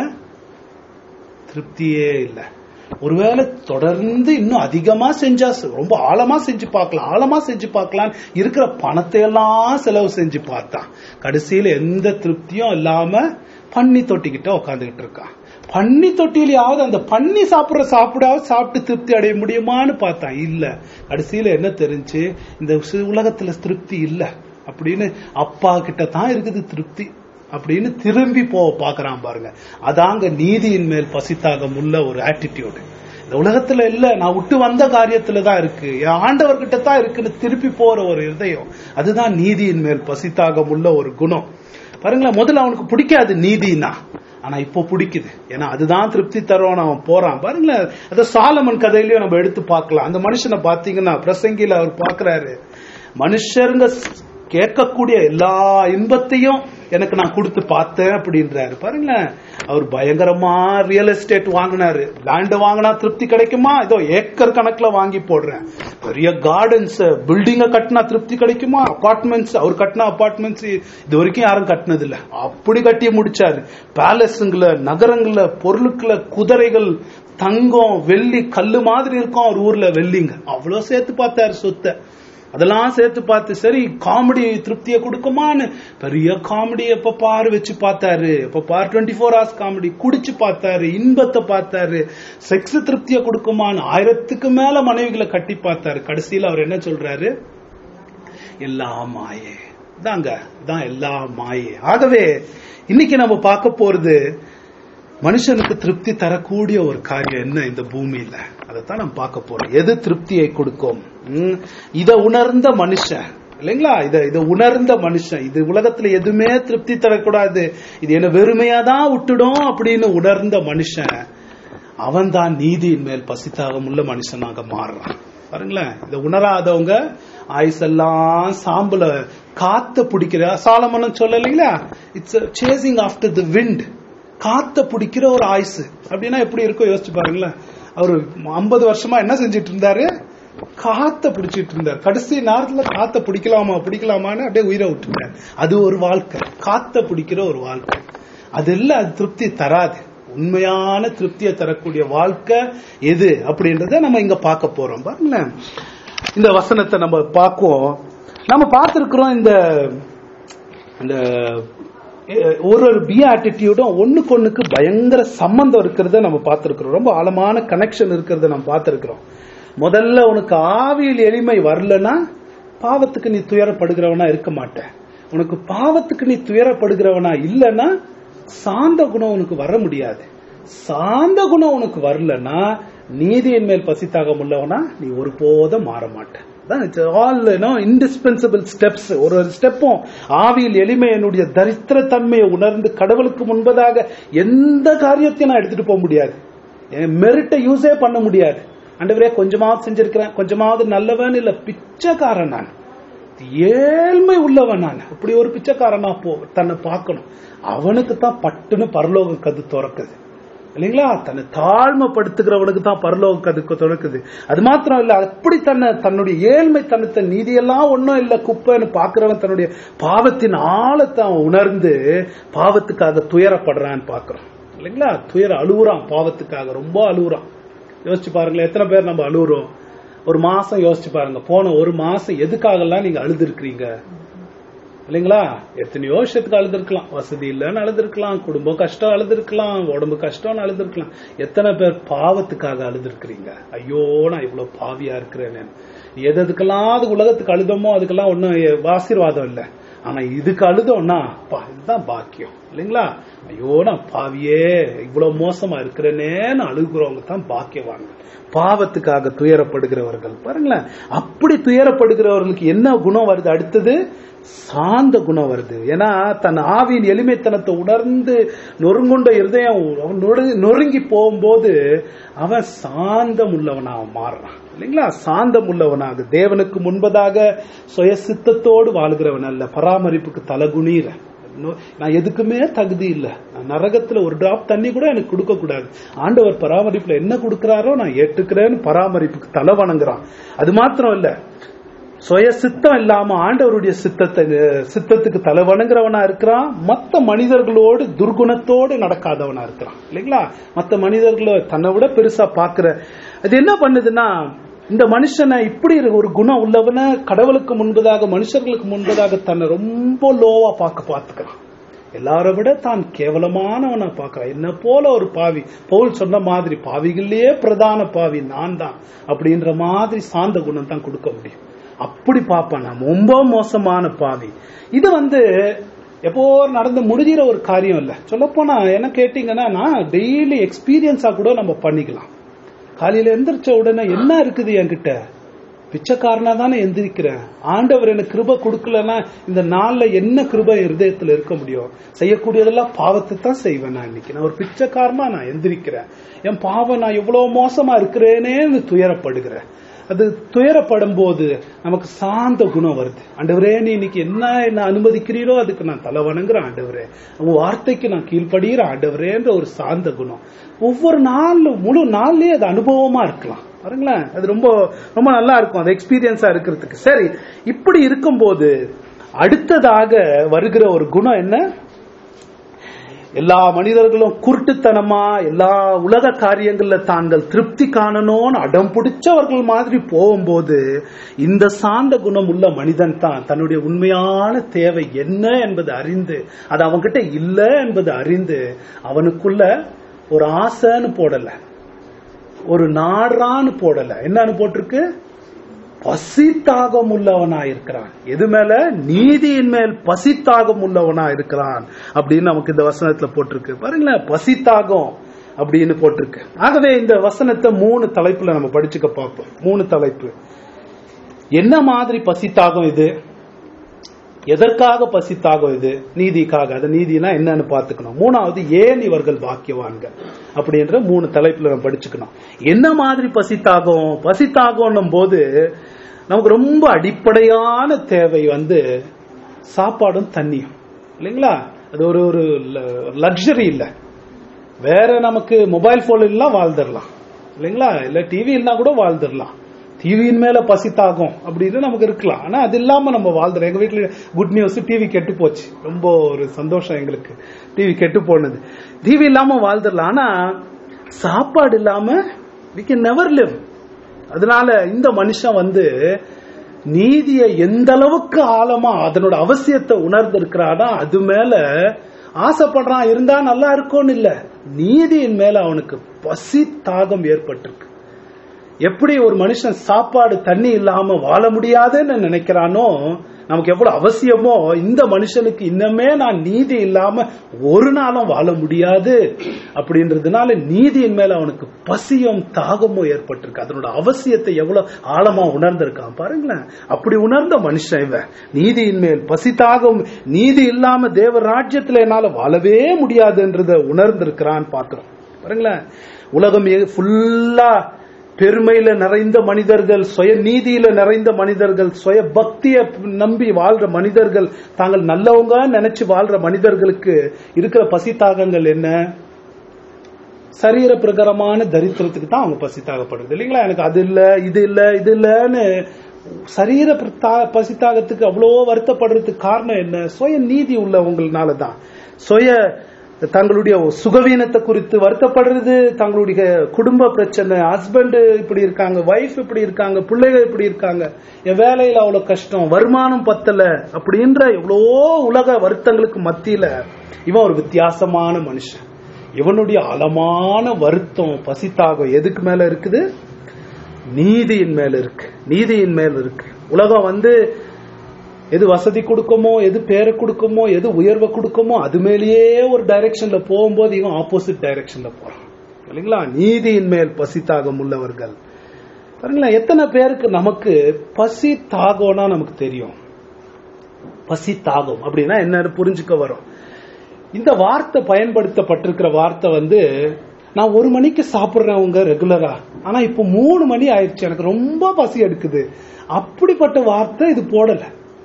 திருப்தியே இல்லை ஒருவேளை தொடர்ந்து இன்னும் அதிகமா செஞ்சா ரொம்ப ஆழமா செஞ்சு பார்க்கலாம் ஆழமா செஞ்சு பார்க்கலாம் இருக்கிற பணத்தை எல்லாம் செலவு செஞ்சு பார்த்தான் கடைசியில எந்த திருப்தியும் இல்லாம பன்னி தொட்டிக்கிட்ட உட்காந்துக்கிட்டு இருக்கான் பன்னி தொட்டிலையாவது அந்த பன்னி சாப்பிடுற சாப்பிடாவது சாப்பிட்டு திருப்தி அடைய முடியுமான்னு பார்த்தான் இல்ல கடைசியில என்ன தெரிஞ்சு இந்த சி- உலகத்துல திருப்தி இல்ல அப்படின்னு அப்பா கிட்ட தான் இருக்குது திருப்தி அப்படின்னு திரும்பி போ பாக்குறான் பாருங்க அதாங்க நீதியின் மேல் பசித்தாகம் உள்ள ஒரு ஆட்டிடியூடு இந்த உலகத்துல இல்ல நான் விட்டு வந்த காரியத்துல தான் இருக்கு என் ஆண்டவர்கிட்ட தான் இருக்குன்னு திருப்பி போற ஒரு இதயம் அதுதான் நீதியின் மேல் பசித்தாகம் உள்ள ஒரு குணம் பாருங்களேன் முதல்ல அவனுக்கு பிடிக்காது நீதினா ஆனா இப்போ பிடிக்குது ஏன்னா அதுதான் திருப்தி தருவான் அவன் போறான் பாருங்களேன் அத சாலமன் கதையிலயும் நம்ம எடுத்து பார்க்கலாம் அந்த மனுஷனை பாத்தீங்கன்னா பிரசங்கில அவர் பாக்குறாரு மனுஷருங்க ஸ்- கேட்கக்கூடிய எல்லா இன்பத்தையும் எனக்கு நான் கொடுத்து பார்த்தேன் அப்படின்றாரு பாருங்களேன் அவர் பயங்கரமா ரியல் எஸ்டேட் வாங்கினாரு லேண்ட் வாங்கினா திருப்தி கிடைக்குமா இதோ ஏக்கர் கணக்குல வாங்கி போடுறேன் பெரிய கார்டன்ஸ் பில்டிங்க கட்டினா திருப்தி கிடைக்குமா அபார்ட்மெண்ட்ஸ் அவர் கட்டின அபார்ட்மெண்ட்ஸ் இது வரைக்கும் யாரும் கட்டினது இல்ல அப்படி கட்டி முடிச்சாரு பேலஸுங்கள நகரங்கள பொருளுக்குள்ள குதிரைகள் தங்கம் வெள்ளி கல்லு மாதிரி இருக்கும் அவர் ஊர்ல வெள்ளிங்க அவ்வளவு சேர்த்து பார்த்தாரு சொத்தை அதெல்லாம் சேர்த்து பார்த்து சரி காமெடி திருப்தியை கொடுக்குமான்னு பெரிய காமெடி எப்ப பாரு வச்சு பார்த்தாரு எப்ப பாரு டுவெண்ட்டி ஃபோர் ஹவர்ஸ் காமெடி குடிச்சு பார்த்தாரு இன்பத்தை பார்த்தாரு செக்ஸ் திருப்தியை கொடுக்குமான்னு ஆயிரத்துக்கு மேல மனைவிகளை கட்டி பார்த்தாரு கடைசியில அவர் என்ன சொல்றாரு எல்லா மாயே தாங்க தான் எல்லா மாயே ஆகவே இன்னைக்கு நம்ம பார்க்க போறது மனுஷனுக்கு திருப்தி தரக்கூடிய ஒரு காரியம் என்ன இந்த பூமியில அதைத்தான் நம்ம பார்க்க போறோம் எது திருப்தியை கொடுக்கும் ம், இத உணர்ந்த மனுஷன் இல்லைங்களா இத இத உணர்ந்த மனுஷன் இது உலகத்துல எதுவுமே திருப்தி தரக்கூடாது இது என்ன வெறுமையா தான் விட்டுடும் அப்படின்னு உணர்ந்த மனுஷன் அவன் தான் நீதியின் மேல் பசித்தாகம் உள்ள மனுஷனாக மாறுறான் பாருங்களேன் இதை உணராதவங்க ஆயுசெல்லாம் சாம்பல காத்த பிடிக்கிற சாலமனம் சொல்லலைங்களா it's chasing after the wind காத்த பிடிக்கிற ஒரு ஆயுசு அப்படின்னா எப்படி இருக்கும் யோசிச்சு பாருங்களேன் அவர் ஐம்பது வருஷமா என்ன செஞ்சிட்டு இருந்தாரு காத்த பிடிச்சிட்டு இருந்தார் கடைசி நேரத்துல காத்த பிடிக்கலாமா பிடிக்கலாமான்னு அப்படியே உயிரை விட்டுட்டார் அது ஒரு வாழ்க்கை காத்த பிடிக்கிற ஒரு வாழ்க்கை அது இல்ல அது திருப்தி தராது உண்மையான திருப்தியை தரக்கூடிய வாழ்க்கை எது அப்படின்றத நம்ம இங்க பார்க்க போறோம் பாருங்களேன் இந்த வசனத்தை நம்ம பார்க்குவோம் நம்ம பார்த்திருக்கிறோம் இந்த இந்த அஹ், ஒரு ஒரு பி ஆட்டிடியூடும் ஒண்ணுக்கு ஒண்ணுக்கு பயங்கர சம்பந்தம் இருக்கிறத நம்ம பார்த்திருக்கிறோம் ரொம்ப ஆழமான கனெக்ஷன் இருக்கிறத நம்ம பார்த்திருக்கிறோம் முதல்ல உனக்கு ஆவியில் எளிமை வரலன்னா பாவத்துக்கு நீ துயரப்படுகிறவனா இருக்க மாட்ட உனக்கு பாவத்துக்கு நீ துயரப்படுகிறவனா இல்லைன்னா சாந்த குணம் உனக்கு வர முடியாது சாந்த குணம் உனக்கு வரலன்னா நீதியின் மேல் பசித்தாகம் உள்ளவனா நீ ஒருபோதும் மாற மாட்ட ஆல் இன்டிஸ்பென்சிபிள் ஸ்டெப்ஸ் ஒரு ஒரு ஸ்டெப்பும் ஆவியில் எளிமை என்னுடைய தரித்திர தன்மையை உணர்ந்து கடவுளுக்கு முன்பதாக எந்த காரியத்தையும் நான் எடுத்துட்டு போக முடியாது என் மெரிட்டை யூஸே பண்ண முடியாது ஆண்டவரே கொஞ்சமாவது செஞ்சிருக்கிறேன் கொஞ்சமாவது நல்லவன் இல்ல பிச்சைக்காரன் நான் ஏழ்மை உள்ளவன் நான் அப்படி ஒரு பிச்சைக்காரனா போ தன்னை பார்க்கணும் அவனுக்கு தான் பட்டுன்னு பரலோக கது திறக்குது இல்லைங்களா தன்னை தாழ்மைப்படுத்துகிறவனுக்கு தான் பரலோக கதுக்கு திறக்குது அது மாத்திரம் இல்ல அப்படி தன்னை தன்னுடைய ஏழ்மை தனத்தை நீதியெல்லாம் ஒன்றும் இல்ல குப்பைன்னு பாக்குறவன் தன்னுடைய பாவத்தின் ஆழத்தை அவன் உணர்ந்து பாவத்துக்காக துயரப்படுறான்னு பாக்குறோம் இல்லைங்களா துயர அழுகுறான் பாவத்துக்காக ரொம்ப அழுகுறான் யோசிச்சு பாருங்களேன் எத்தனை பேர் நம்ம அழுகுறோம் ஒரு மாசம் யோசிச்சு பாருங்க போன ஒரு மாசம் எதுக்காகலாம் நீங்க அழுதுருக்கிறீங்க இல்லைங்களா எத்தனையோ விஷயத்துக்கு அழுதுருக்கலாம் வசதி இல்லைன்னு அழுதுருக்கலாம் குடும்பம் கஷ்டம் அழுதுருக்கலாம் உடம்பு கஷ்டம்னு அழுதுருக்கலாம் எத்தனை பேர் பாவத்துக்காக அழுதுருக்கிறீங்க ஐயோ நான் இவ்வளவு பாவியா இருக்கிறேன்னு எது எதுக்கெல்லாம் அது உலகத்துக்கு அழுதமோ அதுக்கெல்லாம் ஒன்றும் ஆசீர்வாதம் இல்லை ஆனா இதுக்கு அழுதோம்னா அப்பா, இதுதான் பாக்கியம் இல்லைங்களா ஐயோ நான் பாவியே இவ்வளவு மோசமா இருக்கிறேனேன்னு அழுகுறவங்க தான் பாக்கியவாங்க பாவத்துக்காக துயரப்படுகிறவர்கள் பாருங்களேன் அப்படி துயரப்படுகிறவர்களுக்கு என்ன குணம் வருது அடுத்தது சாந்த குணம் வருது ஏன்னா தன் ஆவியின் எளிமைத்தனத்தை உணர்ந்து நொறுங்குண்ட இருதயம் அவன் நொறு- நொறுங்கி போகும்போது அவன் சாந்தம் உள்ளவனாக மாறுறான் இல்லைங்களா சாந்தம் உள்ளவனாக தேவனுக்கு முன்பதாக சுய சித்தத்தோடு வாழ்கிறவன் அல்ல பராமரிப்புக்கு தலகுனிற நான் எதுக்குமே தகுதி இல்லை நான் நரகத்துல ஒரு டிராப் தண்ணி கூட எனக்கு கொடுக்க கூடாது ஆண்டவர் பராமரிப்புல என்ன கொடுக்கிறாரோ நான் ஏற்றுக்கிறேன்னு பராமரிப்புக்கு தலை வணங்குறான் அது மாத்திரம் இல்ல சுய சித்தம் இல்லாம ஆண்டவருடைய சித்தத்தை சித்தத்துக்கு தலை வணங்குறவனா இருக்கிறான் மத்த மனிதர்களோடு துர்குணத்தோடு நடக்காதவனா இருக்கிறான் இல்லைங்களா மத்த மனிதர்களோ தன்னை விட பெருசா பாக்குற அது என்ன பண்ணுதுன்னா இந்த மனுஷனை இப்படி ஒரு குணம் உள்ளவன கடவுளுக்கு முன்பதாக மனுஷர்களுக்கு முன்பதாக தன்னை ரொம்ப லோவா பார்க்க பார்த்துக்கிறான் எல்லாரை விட தான் கேவலமானவனை பார்க்கறான் என்ன போல ஒரு பாவி பவுல் சொன்ன மாதிரி பாவிகள்லயே பிரதான பாவி நான் தான் அப்படின்ற மாதிரி சாந்த குணம் தான் கொடுக்க முடியும் அப்படி பார்ப்பான் நான் ரொம்ப மோசமான பாவி இது வந்து எப்போ நடந்து முடிகிற ஒரு காரியம் இல்ல சொல்லப்போனா என்ன கேட்டீங்கன்னா நான் டெய்லி எக்ஸ்பீரியன்ஸா கூட நம்ம பண்ணிக்கலாம் காலையில எந்திரிச்ச உடனே என்ன இருக்குது என்கிட்ட பிச்சைக்காரனா தானே எந்திரிக்கிறேன் ஆண்டவர் எனக்கு கிருப கொடுக்கலன்னா இந்த நாள்ல என்ன கிருப இருதயத்துல இருக்க முடியும் செய்யக்கூடியதெல்லாம் பாவத்தை தான் செய்வேன் நான் இன்னைக்கு நான் ஒரு பிச்சைக்காரனா நான் எந்திரிக்கிறேன் என் பாவம் நான் எவ்வளவு மோசமா இருக்கிறேனேன்னு துயரப்படுகிறேன் அது துயரப்படும் போது நமக்கு சாந்த குணம் வருது ஆண்டவரே நீ இன்னைக்கு என்ன என்ன அனுமதிக்கிறீரோ அதுக்கு நான் தலை வணங்குறேன் ஆண்டவரே உன் வார்த்தைக்கு நான் கீழ்ப்படுகிறேன் ஆண்டவரேன்ற ஒரு சாந்த குணம் ஒவ்வொரு நாள் முழு நாள்லயே அது அனுபவமா இருக்கலாம் பாருங்களேன் அது ரொம்ப ரொம்ப நல்லா இருக்கும் அது எக்ஸ்பீரியன்ஸா இருக்கிறதுக்கு சரி இப்படி இருக்கும்போது அடுத்ததாக வருகிற ஒரு குணம் என்ன எல்லா மனிதர்களும் குருட்டுத்தனமா எல்லா உலக காரியங்கள்ல தாங்கள் திருப்தி காணணும்னு அடம் பிடிச்சவர்கள் மாதிரி போகும்போது இந்த சாந்த குணம் உள்ள மனிதன் தான் தன்னுடைய உண்மையான தேவை என்ன என்பது அறிந்து அது அவன்கிட்ட இல்ல என்பது அறிந்து அவனுக்குள்ள ஒரு ஆசைன்னு போடல ஒரு நாடுறான்னு போடல என்னன்னு போட்டிருக்கு பசித்தாகம் உள்ளவனா இருக்கிறான் எது மேல நீதியின் மேல் பசித்தாகம் உள்ளவனா இருக்கிறான் அப்படின்னு நமக்கு இந்த வசனத்துல போட்டிருக்கு பாருங்களேன் பசித்தாகம் அப்படின்னு போட்டிருக்கு ஆகவே இந்த வசனத்தை மூணு தலைப்புல நம்ம படிச்சுக்க பார்ப்போம் மூணு தலைப்பு என்ன மாதிரி பசித்தாகம் இது எதற்காக பசித்தாகம் இது நீதிக்காக அது நீதினா என்னன்னு பார்த்துக்கணும் மூணாவது ஏன் இவர்கள் பாக்கியவான்கள் அப்படின்ற மூணு தலைப்புல நம்ம படிச்சுக்கணும் என்ன மாதிரி பசித்தாகம் பசித்தாகம்னும் போது நமக்கு ரொம்ப அடிப்படையான தேவை வந்து சாப்பாடும் தண்ணியும் இல்லைங்களா அது ஒரு ஒரு லக்ஸரி இல்ல வேற நமக்கு மொபைல் போன் எல்லாம் வாழ்ந்துடலாம் இல்லைங்களா இல்ல டிவி இல்லா கூட வாழ்ந்துடலாம் டிவியின் மேல பசித்தாகும் அப்படின்னு நமக்கு இருக்கலாம் ஆனா அது இல்லாம நம்ம வாழ்ந்துடும் எங்க வீட்டுல குட் நியூஸ் டிவி கெட்டு போச்சு ரொம்ப ஒரு சந்தோஷம் எங்களுக்கு டிவி கெட்டு போனது டிவி இல்லாம வாழ்ந்துடலாம் ஆனா சாப்பாடு இல்லாம வி கேன் நெவர் லிவ் அதனால இந்த மனுஷன் வந்து நீதியை எந்த அளவுக்கு ஆழமா அதனோட அவசியத்தை உணர்ந்திருக்கிறானா அது மேல ஆசைப்படுறான் இருந்தா நல்லா இருக்கும்னு இல்ல நீதியின் மேல அவனுக்கு பசி தாகம் ஏற்பட்டிருக்கு எப்படி ஒரு மனுஷன் சாப்பாடு தண்ணி இல்லாம வாழ முடியாதுன்னு நினைக்கிறானோ நமக்கு எவ்வளவு அவசியமோ இந்த மனுஷனுக்கு இன்னமே நான் நீதி இல்லாம ஒரு நாளும் வாழ முடியாது அப்படின்றதுனால நீதியின் மேல அவனுக்கு பசியும் தாகமும் ஏற்பட்டிருக்கு அதனோட அவசியத்தை எவ்வளவு ஆழமா உணர்ந்திருக்கான் பாருங்களேன் அப்படி உணர்ந்த மனுஷன் இவன் நீதியின் மேல் பசி தாகம் நீதி இல்லாம தேவ ராஜ்யத்துல என்னால வாழவே முடியாதுன்றத உணர்ந்திருக்கிறான் பாக்குறோம் பாருங்களேன் உலகம் ஃபுல்லா பெருமையில நிறைந்த மனிதர்கள் சுய நீதியில நிறைந்த மனிதர்கள் சுய பக்திய நம்பி வாழ்ற மனிதர்கள் தாங்கள் நல்லவங்க நினைச்சு வாழ்ற மனிதர்களுக்கு இருக்கிற பசி தாகங்கள் என்ன சரீர பிரகாரமான தரித்திரத்துக்கு தான் அவங்க பசி தாகப்படுது இல்லைங்களா எனக்கு அது இல்ல இது இல்ல இது இல்லன்னு சரீர பிரத்தா- பசி தாகத்துக்கு அவ்வளோ வருத்தப்படுறதுக்கு காரணம் என்ன சுய நீதி உள்ளவங்கனால தான் சுய தங்களுடைய சுகவீனத்தை குறித்து வருத்தப்படுறது தங்களுடைய குடும்ப பிரச்சனை ஹஸ்பண்ட் இப்படி இருக்காங்க வைஃப் இப்படி இருக்காங்க பிள்ளைகள் இப்படி இருக்காங்க என் வேலையில அவ்வளவு கஷ்டம் வருமானம் பத்தல அப்படின்ற எவ்வளோ உலக வருத்தங்களுக்கு மத்தியில இவன் ஒரு வித்தியாசமான மனுஷன் இவனுடைய ஆழமான வருத்தம் பசித்தாகம் எதுக்கு மேல இருக்குது நீதியின் மேல இருக்கு நீதியின் மேல இருக்கு உலகம் வந்து எது வசதி கொடுக்குமோ எது பேரை கொடுக்குமோ எது உயர்வை கொடுக்குமோ அது மேலேயே ஒரு டைரக்ஷன்ல போகும்போது இவன் ஆப்போசிட் டைரக்ஷன்ல போறான் இல்லைங்களா நீதியின் மேல் பசி தாகம் உள்ளவர்கள் பாருங்களேன் எத்தனை பேருக்கு நமக்கு பசி தாகம்னா நமக்கு தெரியும் பசி தாகம் அப்படின்னா என்ன புரிஞ்சுக்க வரும் இந்த வார்த்தை பயன்படுத்தப்பட்டிருக்கிற வார்த்தை வந்து நான் ஒரு மணிக்கு சாப்பிடுறவங்க ரெகுலரா ஆனா இப்போ மூணு மணி ஆயிடுச்சு எனக்கு ரொம்ப பசி எடுக்குது அப்படிப்பட்ட வார்த்தை இது போடல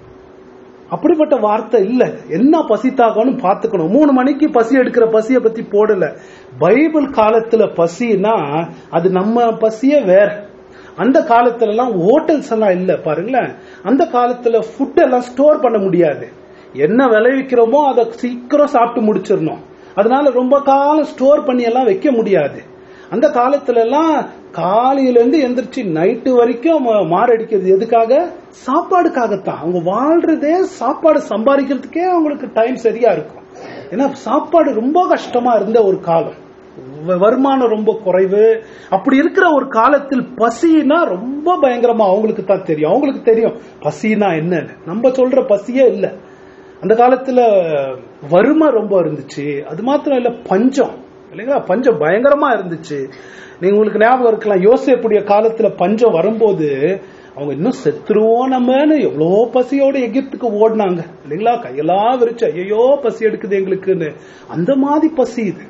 அப்படிப்பட்ட வார்த்தை இல்ல என்ன பசி தாகம்னு பாத்துக்கணும் மூணு மணிக்கு பசி எடுக்கிற பசிய பத்தி போடல பைபிள் காலத்துல பசினா அது நம்ம பசியே வேற அந்த காலத்துல எல்லாம் ஹோட்டல்ஸ் எல்லாம் இல்ல பாருங்களேன் அந்த காலத்துல ஃபுட் எல்லாம் ஸ்டோர் பண்ண முடியாது என்ன விளைவிக்கிறோமோ அதை சீக்கிரம் சாப்பிட்டு முடிச்சிடணும் அதனால ரொம்ப காலம் ஸ்டோர் பண்ணி எல்லாம் வைக்க முடியாது அந்த காலத்துல எல்லாம் காலையில இருந்து எந்திரிச்சு நைட்டு வரைக்கும் ம- மாரடிக்கிறது எதுக்காக சாப்பாடுக்காகத்தான் அவங்க வாழ்றதே சாப்பாடு சம்பாதிக்கிறதுக்கே அவங்களுக்கு டைம் சரியா இருக்கும் ஏன்னா சாப்பாடு ரொம்ப கஷ்டமா இருந்த ஒரு காலம் வ- வருமானம் ரொம்ப குறைவு அப்படி இருக்கிற ஒரு காலத்தில் பசினா ரொம்ப பயங்கரமா அவங்களுக்கு தான் தெரியும் அவங்களுக்கு தெரியும் பசினா என்னன்னு நம்ம சொல்ற பசியே இல்ல அந்த காலத்துல வறுமை ரொம்ப இருந்துச்சு அது மாத்திரம் இல்ல பஞ்சம் இல்லைங்களா பஞ்சம் பயங்கரமா இருந்துச்சு நீங்க உங்களுக்கு ஞாபகம் இருக்கலாம் யோசேப்புடைய காலத்துல பஞ்சம் வரும்போது அவங்க இன்னும் செத்துருவோம் நம்மன்னு எவ்வளோ பசியோட எகிப்துக்கு ஓடினாங்க இல்லைங்களா கையெல்லாம் விரிச்சு ஐயோ பசி எடுக்குது எங்களுக்குன்னு அந்த மாதிரி பசி இது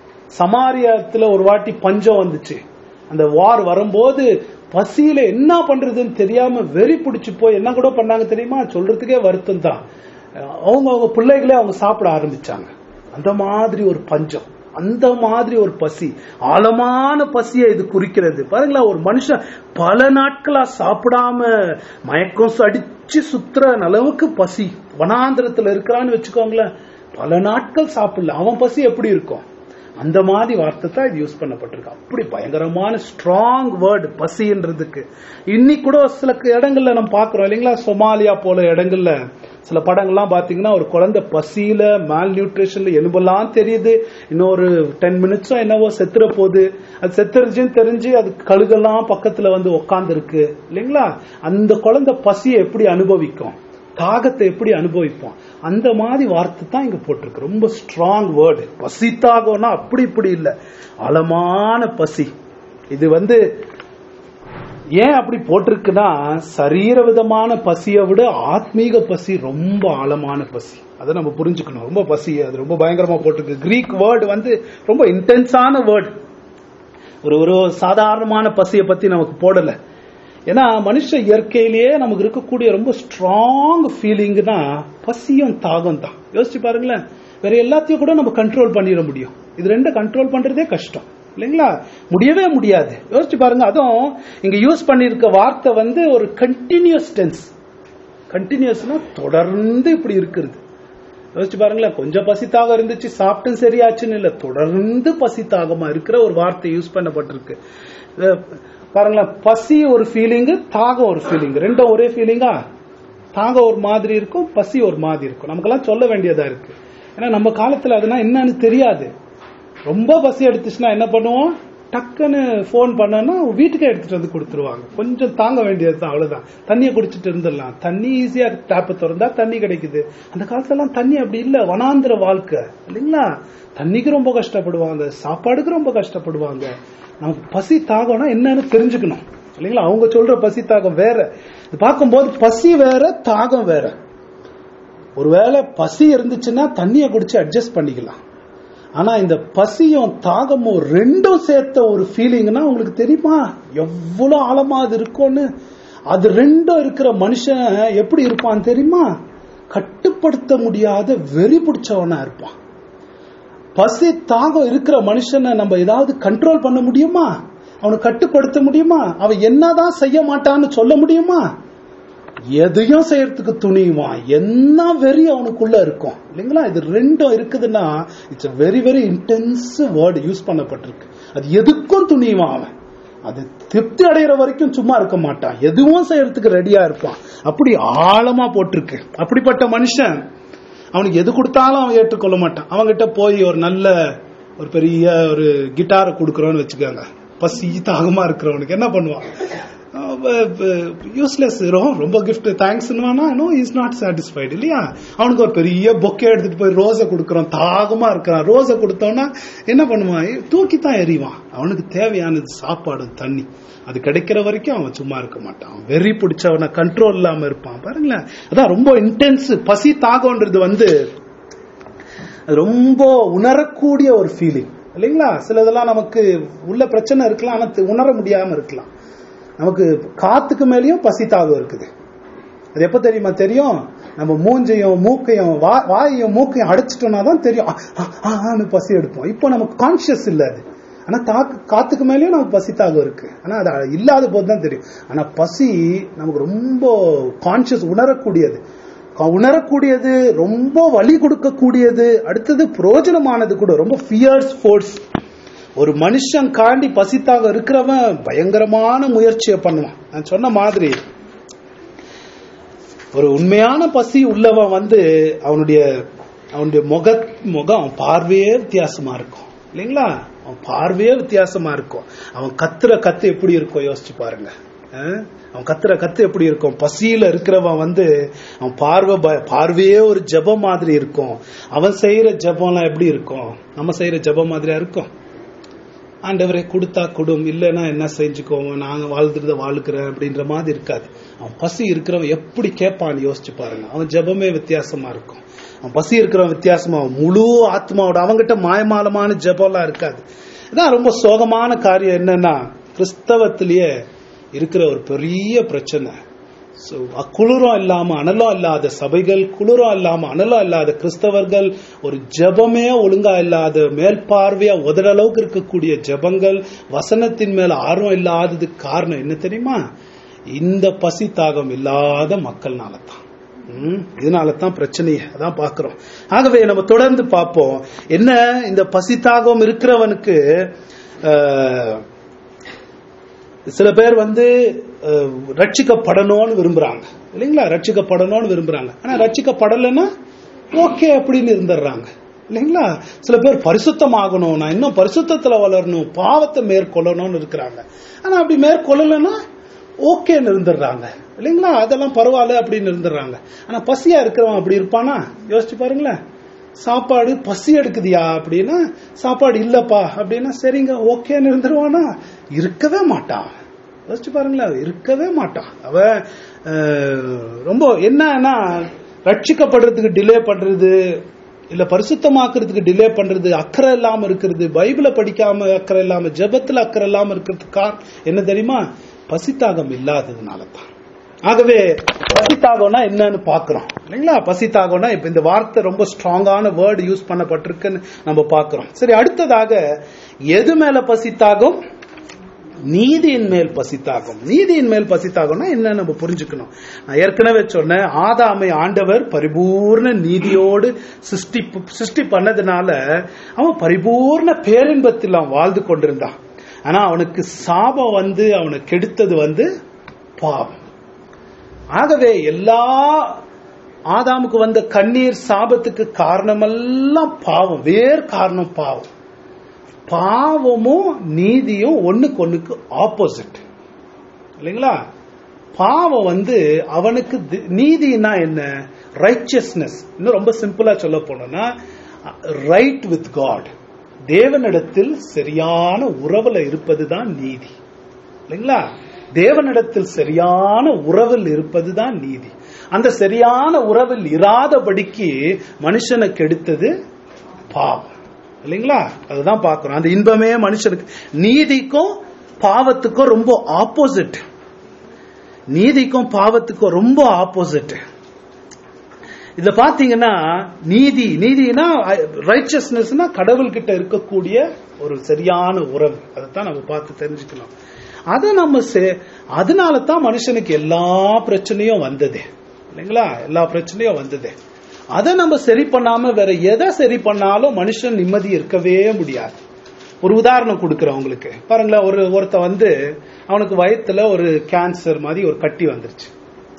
சமாரியத்துல ஒரு வாட்டி பஞ்சம் வந்துச்சு அந்த வார் வரும்போது பசியில என்ன பண்றதுன்னு தெரியாம வெறி பிடிச்சு போய் என்ன கூட பண்ணாங்க தெரியுமா சொல்றதுக்கே வருத்தம் தான் அவங்க அவங்க பிள்ளைகளே அவங்க சாப்பிட ஆரம்பிச்சாங்க அந்த மாதிரி ஒரு பஞ்சம் அந்த மாதிரி ஒரு பசி ஆழமான பசியை இது குறிக்கிறது பாருங்களேன் ஒரு மனுஷன் பல நாட்களா சாப்பிடாம மயக்கம் அடிச்சு சுத்துற அளவுக்கு பசி வனாந்திரத்துல இருக்கிறான்னு வச்சுக்கோங்களேன் பல நாட்கள் சாப்பிடல அவன் பசி எப்படி இருக்கும் அந்த மாதிரி வார்த்தை தான் இது யூஸ் பண்ணப்பட்டிருக்கு அப்படி பயங்கரமான ஸ்ட்ராங் வேர்டு பசின்றதுக்கு இன்னைக்கு கூட சில இடங்கள்ல நம்ம பாக்குறோம் இல்லைங்களா சொமாலியா போல இடங்கள்ல சில படங்கள்லாம் பாத்தீங்கன்னா ஒரு குழந்தை பசியில மேல் நியூட்ரிஷன்ல எலும்பெல்லாம் தெரியுது இன்னொரு டென் மினிட்ஸும் என்னவோ செத்துற போகுது அது செத்துருச்சுன்னு தெரிஞ்சு அது கழுகெல்லாம் பக்கத்துல வந்து உக்காந்து இருக்கு இல்லைங்களா அந்த குழந்தை பசியை எப்படி அனுபவிக்கும் தாகத்தை எப்படி அனுபவிப்போம் அந்த மாதிரி வார்த்தை தான் இங்க போட்டிருக்கு ரொம்ப ஸ்ட்ராங் வேர்டு பசி தாகம்னா அப்படி இப்படி இல்ல ஆழமான பசி இது வந்து ஏன் அப்படி போட்டிருக்குன்னா சரீர விதமான பசியை விட ஆத்மீக பசி ரொம்ப ஆழமான பசி அதை நம்ம புரிஞ்சுக்கணும் ரொம்ப பசி அது ரொம்ப பயங்கரமா போட்டிருக்கு கிரீக் வேர்டு வந்து ரொம்ப இன்டென்ஸான வேர்டு ஒரு ஒரு சாதாரணமான பசியை பத்தி நமக்கு போடல ஏன்னா மனுஷ இயற்கையிலேயே நமக்கு இருக்கக்கூடிய ரொம்ப ஸ்ட்ராங் ஃபீலிங்னா பசியும் தாகம் தான் யோசிச்சு பாருங்களேன் வேற எல்லாத்தையும் கூட நம்ம கண்ட்ரோல் பண்ணிட முடியும் இது ரெண்டும் கண்ட்ரோல் பண்றதே கஷ்டம் இல்லைங்களா முடியவே முடியாது யோசிச்சு பாருங்க அதுவும் இங்க யூஸ் பண்ணிருக்க வார்த்தை வந்து ஒரு கண்டினியூஸ் டென்ஸ் கண்டினியூஸ்னா தொடர்ந்து இப்படி இருக்கிறது யோசிச்சு பாருங்களேன் கொஞ்சம் பசி தாகம் இருந்துச்சு சாப்பிட்டும் சரியாச்சுன்னு இல்ல தொடர்ந்து பசி தாகமா இருக்கிற ஒரு வார்த்தை யூஸ் பண்ணப்பட்டிருக்கு அஹ் பாருங்களேன் பசி ஒரு ஃபீலிங்கு தாகம் ஒரு ஃபீலிங் ரெண்டும் ஒரே ஃபீலிங்கா தாகம் ஒரு மாதிரி இருக்கும் பசி ஒரு மாதிரி இருக்கும் நமக்கெல்லாம் சொல்ல வேண்டியதா இருக்கு ஏன்னா நம்ம காலத்துல அதுனா என்னன்னு தெரியாது ரொம்ப பசி எடுத்துச்சுன்னா என்ன பண்ணுவோம் டக்குன்னு ஃபோன் பண்ணோன்னா வீட்டுக்கே எடுத்துட்டு வந்து கொடுத்துருவாங்க கொஞ்சம் தாங்க வேண்டியது தான் அவ்வளவுதான் தண்ணியை குடிச்சிட்டு இருந்துடலாம் தண்ணி ஈஸியா டேப்பை திறந்தா தண்ணி கிடைக்குது அந்த காலத்துலலாம் தண்ணி அப்படி இல்ல வனாந்திர வாழ்க்கை இல்லைங்களா தண்ணிக்கு ரொம்ப கஷ்டப்படுவாங்க சாப்பாடுக்கு ரொம்ப கஷ்டப்படுவாங்க நமக்கு பசி தாகம்னா என்னன்னு தெரிஞ்சுக்கணும் இல்லைங்களா அவங்க சொல்ற பசி தாகம் வேற இது பார்க்கும்போது பசி வேற தாகம் வேற ஒருவேளை பசி இருந்துச்சுன்னா தண்ணியை குடிச்சு அட்ஜஸ்ட் பண்ணிக்கலாம் ஆனா இந்த பசியும் தாகமும் ரெண்டும் சேர்த்த ஒரு ஃபீலிங்னா உங்களுக்கு தெரியுமா எவ்வளவு ஆழமா அது இருக்கும்னு அது ரெண்டும் இருக்கிற மனுஷன் எப்படி இருப்பான் தெரியுமா கட்டுப்படுத்த முடியாத வெறி பிடிச்சவனா இருப்பான் பசி தாகம் இருக்கிற மனுஷனை நம்ம ஏதாவது கண்ட்ரோல் பண்ண முடியுமா அவனை கட்டுப்படுத்த முடியுமா அவன் என்னதான் செய்ய மாட்டான்னு சொல்ல முடியுமா எதையும் செய்யறதுக்கு துணியுவான் என்ன வெறி அவனுக்குள்ள இருக்கும் இல்லைங்களா இது ரெண்டும் இருக்குதுன்னா it's very very intense word use பண்ணப்பட்டிருக்கு அது எதுக்கும் துணியுவான் அவன் அது திருப்தி அடைகிற வரைக்கும் சும்மா இருக்க மாட்டான் எதுவும் செய்யறதுக்கு ரெடியா இருப்பான் அப்படி ஆழமா போட்டிருக்கு அப்படிப்பட்ட மனுஷன் அவனுக்கு எது கொடுத்தாலும் அவன் ஏற்றுக்கொள்ள மாட்டான் அவன்கிட்ட போய் ஒரு நல்ல ஒரு பெரிய ஒரு கிட்டாரை கொடுக்குறோன்னு வச்சுக்கோங்க பசி தாகமா இருக்கிறவனுக்கு என்ன பண்ணுவான் யூஸ்லெஸ் ரொம்ப gift thanks no is not satisfied இல்லையா அவனுக்கு ஒரு பெரிய பொக்கே எடுத்துட்டு போய் ரோஸை கொடுக்குறோம் தாகமா இருக்கிறான் ரோஸை கொடுத்தோம்னா என்ன பண்ணுவான் தூக்கி தான் எறிவான் அவனுக்கு தேவையானது சாப்பாடு தண்ணி அது கிடைக்கிற வரைக்கும் அவன் சும்மா இருக்க மாட்டான் வெறி பிடிச்சவனை கண்ட்ரோல் இல்லாம இருப்பான் பாருங்களேன் அதான் ரொம்ப இன்டென்ஸ் பசி தாகம்ன்றது வந்து அது ரொம்ப உணரக்கூடிய ஒரு ஃபீலிங் இல்லைங்களா சிலதெல்லாம் நமக்கு உள்ள பிரச்சனை இருக்கலாம் ஆனா உணர முடியாம இருக்கலாம் நமக்கு காத்துக்கு மேலேயும் பசி தாகம் இருக்குது அது எப்ப தெரியுமா தெரியும் நம்ம மூஞ்சையும் மூக்கையும் வாயையும் மூக்கையும் அடைச்சிட்டோம்னா தான் தெரியும் ஆன்னு பசி எடுப்போம் இப்போ நமக்கு கான்சியஸ் இல்ல அது ஆனா தாக்கு காத்துக்கு மேலேயும் நமக்கு பசி தாகம் இருக்கு ஆனா அது இல்லாத போது தான் தெரியும் ஆனா பசி நமக்கு ரொம்ப கான்சியஸ் உணரக்கூடியது உணரக்கூடியது ரொம்ப வழி கொடுக்கக்கூடியது அடுத்தது புரோஜனமானது கூட ரொம்ப ஃபியர்ஸ் ஃபோர்ஸ் ஒரு மனுஷன் காண்டி பசித்தாக இருக்கிறவன் பயங்கரமான முயற்சியை பண்ணுவான் நான் சொன்ன மாதிரி ஒரு உண்மையான பசி உள்ளவன் வந்து அவனுடைய அவனுடைய முக முகம் அவன் பார்வையே வித்தியாசமா இருக்கும் இல்லைங்களா அவன் பார்வையே வித்தியாசமா இருக்கும் அவன் கத்துற கத்து எப்படி இருக்கும் யோசிச்சு பாருங்க அவன் கத்துற கத்து எப்படி இருக்கும் பசியில இருக்கிறவன் வந்து அவன் பார்வை பார்வையே ஒரு ஜபம் மாதிரி இருக்கும் அவன் செய்யற ஜபம்லாம் எப்படி இருக்கும் நம்ம செய்யற ஜபம் மாதிரியா இருக்கும் ஆண்டவரை கொடுத்தா கொடும் இல்லைன்னா என்ன செஞ்சுக்கோங்க நாங்க வாழ்ந்துருத வாழ்க்கிறேன் அப்படின்ற மாதிரி இருக்காது அவன் பசி இருக்கிறவன் எப்படி கேட்பான்னு யோசிச்சு பாருங்க அவன் ஜபமே வித்தியாசமா இருக்கும் அவன் பசி இருக்கிறவன் வித்தியாசமா முழு ஆத்மாவோட அவங்கிட்ட மாயமாலமான ஜபம்லாம் இருக்காது இதான் ரொம்ப சோகமான காரியம் என்னன்னா கிறிஸ்தவத்திலேயே இருக்கிற ஒரு பெரிய பிரச்சனை குளிரம் இல்லாம அனலம் இல்லாத சபைகள் குளிரம் இல்லாம அனலம் இல்லாத கிறிஸ்தவர்கள் ஒரு ஜபமே ஒழுங்கா இல்லாத மேல் பார்வையா உதற அளவுக்கு இருக்கக்கூடிய ஜபங்கள் வசனத்தின் மேல ஆர்வம் இல்லாததுக்கு காரணம் என்ன தெரியுமா இந்த பசி தாகம் இல்லாத மக்கள்னால தான் இதனால தான் பிரச்சனையே அதான் பாக்குறோம் ஆகவே நம்ம தொடர்ந்து பார்ப்போம் என்ன இந்த பசி தாகம் இருக்கிறவனுக்கு சில பேர் வந்து ரட்சிக்கப்படணும்னு விரும்புறாங்க இல்லைங்களா ரட்சிக்கப்படணும்னு விரும்புறாங்க ஆனா ரட்சிக்கப்படலைன்னா ஓகே அப்படின்னு இருந்துடுறாங்க இல்லைங்களா சில பேர் பரிசுத்தமாகணும் நான் இன்னும் பரிசுத்தத்துல வளரணும் பாவத்தை மேற்கொள்ளணும்னு இருக்கிறாங்க ஆனா அப்படி மேற்கொள்ளலைன்னா ஓகேன்னு இருந்துடுறாங்க இல்லைங்களா அதெல்லாம் பரவாயில்ல அப்படின்னு இருந்துடுறாங்க ஆனா பசியா இருக்கிறவன் அப்படி இருப்பானா யோசிச்சு பாருங்களேன் சாப்பாடு பசி எடுக்குதியா அப்படின்னா சாப்பாடு இல்லப்பா அப்படின்னா சரிங்க ஓகேன்னு இருந்துருவானா இருக்கவே மாட்டான் யோசிச்சு பாருங்களேன் இருக்கவே மாட்டான் அவன் ரொம்ப என்னன்னா ரட்சிக்கப்படுறதுக்கு டிலே பண்றது இல்ல பரிசுத்தமாக்குறதுக்கு டிலே பண்றது அக்கறை இல்லாம இருக்கிறது பைபிளை படிக்காம அக்கறை இல்லாம ஜபத்துல அக்கறை இல்லாம இருக்கிறதுக்கு காரணம் என்ன தெரியுமா பசித்தாகம் இல்லாததுனால தான் ஆகவே பசித்தாகம்னா என்னன்னு பாக்குறோம் இல்லைங்களா பசித்தாகம்னா இப்ப இந்த வார்த்தை ரொம்ப ஸ்ட்ராங்கான வேர்டு யூஸ் பண்ணப்பட்டிருக்குன்னு நம்ம பாக்குறோம் சரி அடுத்ததாக எது மேல பசித்தாகும் நீதியின் மேல் பசித்தாகும் நீதியின் மேல் பசித்தாகும்னா என்ன நம்ம புரிஞ்சுக்கணும் நான் ஏற்கனவே சொன்னேன் ஆதாமை ஆண்டவர் பரிபூர்ண நீதியோடு சிருஷ்டி சிருஷ்டி பண்ணதுனால அவன் பரிபூர்ண பேரின்பத்தில் அவன் வாழ்ந்து கொண்டிருந்தான் ஆனா அவனுக்கு சாபம் வந்து அவனை கெடுத்தது வந்து பாவம் ஆகவே எல்லா ஆதாமுக்கு வந்த கண்ணீர் சாபத்துக்கு காரணமெல்லாம் பாவம் வேறு காரணம் பாவம் பாவமும் நீதியும் ஒண்ணுக்கு ஒண்ணுக்கு ஆப்போசிட் இல்லைங்களா பாவம் வந்து அவனுக்கு நீதினா என்ன ரைச்சியஸ்னஸ் இன்னும் ரொம்ப சிம்பிளா சொல்ல போனோம்னா ரைட் வித் காட் தேவனிடத்தில் சரியான உறவுல இருப்பதுதான் நீதி இல்லைங்களா தேவனிடத்தில் சரியான உறவில் இருப்பதுதான் நீதி அந்த சரியான உறவில் இராதபடிக்கு மனுஷனை கெடுத்தது பாவம் இல்லைங்களா அதுதான் பார்க்கிறோம் அந்த இன்பமே மனுஷனுக்கு நீதிக்கும் பாவத்துக்கும் ரொம்ப ஆப்போசிட் நீதிக்கும் பாவத்துக்கும் ரொம்ப ஆப்போசிட் இதுல பாத்தீங்கன்னா நீதி நீதினா ரைச்சஸ்னஸ்னா கடவுள்கிட்ட இருக்கக்கூடிய ஒரு சரியான உறவு அதைத்தான் நம்ம பார்த்து தெரிஞ்சுக்கணும் அதை நம்ம செ- அதனால தான் மனுஷனுக்கு எல்லா பிரச்சனையும் வந்தது இல்லைங்களா எல்லா பிரச்சனையும் வந்தது அதை நம்ம சரி பண்ணாம வேற எதை சரி பண்ணாலும் மனுஷன் நிம்மதி இருக்கவே முடியாது ஒரு உதாரணம் கொடுக்குறேன் உங்களுக்கு பாருங்களேன் ஒரு ஒருத்த வந்து அவனுக்கு வயத்துல ஒரு கேன்சர் மாதிரி ஒரு கட்டி வந்துருச்சு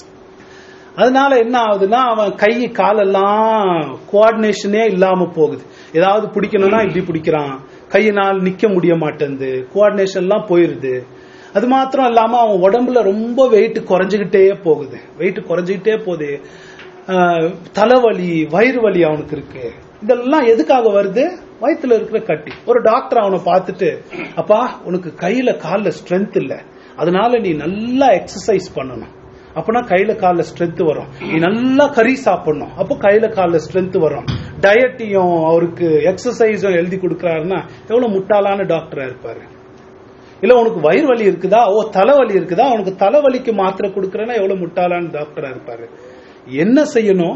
அதனால என்ன ஆகுதுன்னா அவன் கை காலெல்லாம் கோஆர்டினேஷனே இல்லாம போகுது ஏதாவது பிடிக்கணும்னா இப்படி பிடிக்கிறான் கையினால் நிக்க முடிய மாட்டேங்குது கோஆர்டினேஷன் எல்லாம் போயிருது அது மாத்திரம் இல்லாம அவன் உடம்புல ரொம்ப வெயிட் குறைஞ்சுகிட்டே போகுது வெயிட் குறைஞ்சுகிட்டே போகுது ஆஹ், தலைவலி வயிறு வலி அவனுக்கு இருக்கு இதெல்லாம் எதுக்காக வருது வயித்துல இருக்கிற கட்டி ஒரு டாக்டர் அவனை பார்த்துட்டு அப்பா உனக்கு கையில கால்ல ஸ்ட்ரென்த் இல்ல அதனால நீ நல்லா எக்ஸசைஸ் பண்ணணும் அப்பனா கையில கால்ல ஸ்ட்ரென்த் வரும் நீ நல்லா கறி சாப்பிடணும் அப்போ கையில கால்ல ஸ்ட்ரென்த் வரும் டயட்டையும் அவருக்கு எக்ஸசைஸும் எழுதி கொடுக்கறாருன்னா எவ்வளவு முட்டாளான டாக்டரா இருப்பாரு இல்ல உனக்கு வயிறு வலி இருக்குதா ஓ தலைவலி இருக்குதா உனக்கு தலைவலிக்கு மாத்திரை கொடுக்கறேன்னா எவ்வளவு முட்டாளான டாக்டரா இருப்பாரு என்ன செய்யணும்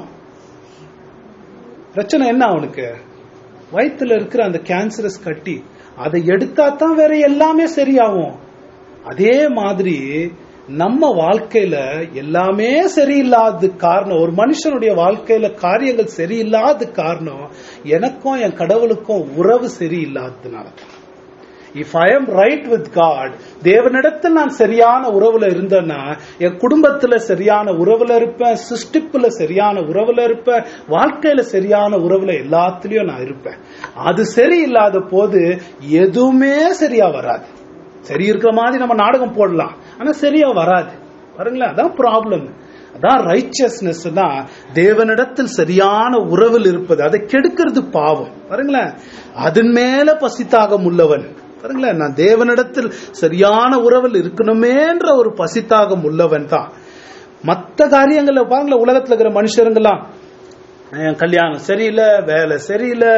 பிரச்சனை என்ன அவனுக்கு வயித்துல இருக்கிற அந்த கேன்சரஸ் கட்டி அதை எடுத்தா தான் வேற எல்லாமே சரியாகும் அதே மாதிரி நம்ம வாழ்க்கையில எல்லாமே சரியில்லாத காரணம் ஒரு மனுஷனுடைய வாழ்க்கையில காரியங்கள் சரியில்லாத காரணம் எனக்கும் என் கடவுளுக்கும் உறவு சரியில்லாததுனால தான் if I am right with God தேவனிடத்தில் நான் சரியான உறவுல இருந்தேன்னா என் குடும்பத்துல சரியான உறவுல இருப்பேன் சிருஷ்டிப்புல சரியான உறவுல இருப்பேன் வாழ்க்கையில சரியான உறவுல எல்லாத்துலயும் நான் இருப்பேன் அது சரியில்லாத போது எதுவுமே சரியா வராது சரி இருக்கிற மாதிரி நம்ம நாடகம் போடலாம் ஆனா சரியா வராது பாருங்களேன் அதான் ப்ராப்ளம் அதான் ரைச்சியஸ்னஸ் தான் தேவனிடத்தில் சரியான உறவில் இருப்பது அதை கெடுக்கிறது பாவம் பாருங்களேன் அதன் மேல பசித்தாகம் உள்ளவன் பாருங்களேன் நான் தேவனிடத்தில் சரியான உறவில் இருக்கணுமேன்ற ஒரு பசித்தாகம் உள்ளவன் தான் மற்ற காரியங்கள்ல பாருங்களேன் உலகத்துல இருக்கிற மனுஷருங்கெல்லாம் அஹ் கல்யாணம் சரியில்லை வேலை சரியில்லை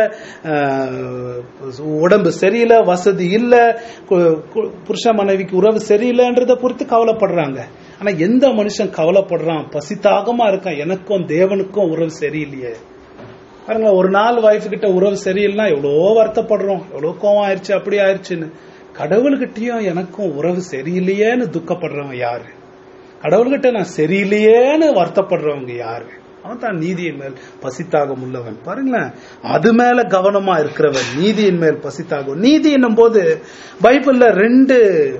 அஹ் உடம்பு சரியில்லை வசதி இல்லை கு- கு- புருஷ மனைவிக்கு உறவு சரியில்லைன்றத பொறுத்து கவலைப்படுறாங்க ஆனா எந்த மனுஷன் கவலைப்படுறான் பசித்தாகமா இருக்கான் எனக்கும் தேவனுக்கும் உறவு சரியில்லையே பாருங்க ஒரு நாள் வைஃப் கிட்ட உறவு சரியில்லைன்னா எவ்வளோ வருத்தப்படுறோம் எவ்வளோ கோவம் ஆயிடுச்சு அப்படி ஆயிடுச்சுன்னு கடவுள்கிட்டயும் எனக்கும் உறவு சரியில்லையேன்னு துக்கப்படுறவன் யாரு கடவுள்கிட்ட நான் சரியில்லையேன்னு வருத்தப்படுறவங்க யாரு அவன் தான் நீதியின் மேல் பசித்தாகம் உள்ளவன் பாருங்களேன் அது மேல கவனமா இருக்கிறவன் நீதியின் மேல் பசித்தாகும் நீதி என்னும் போது பைபிள்ல ரெண்டு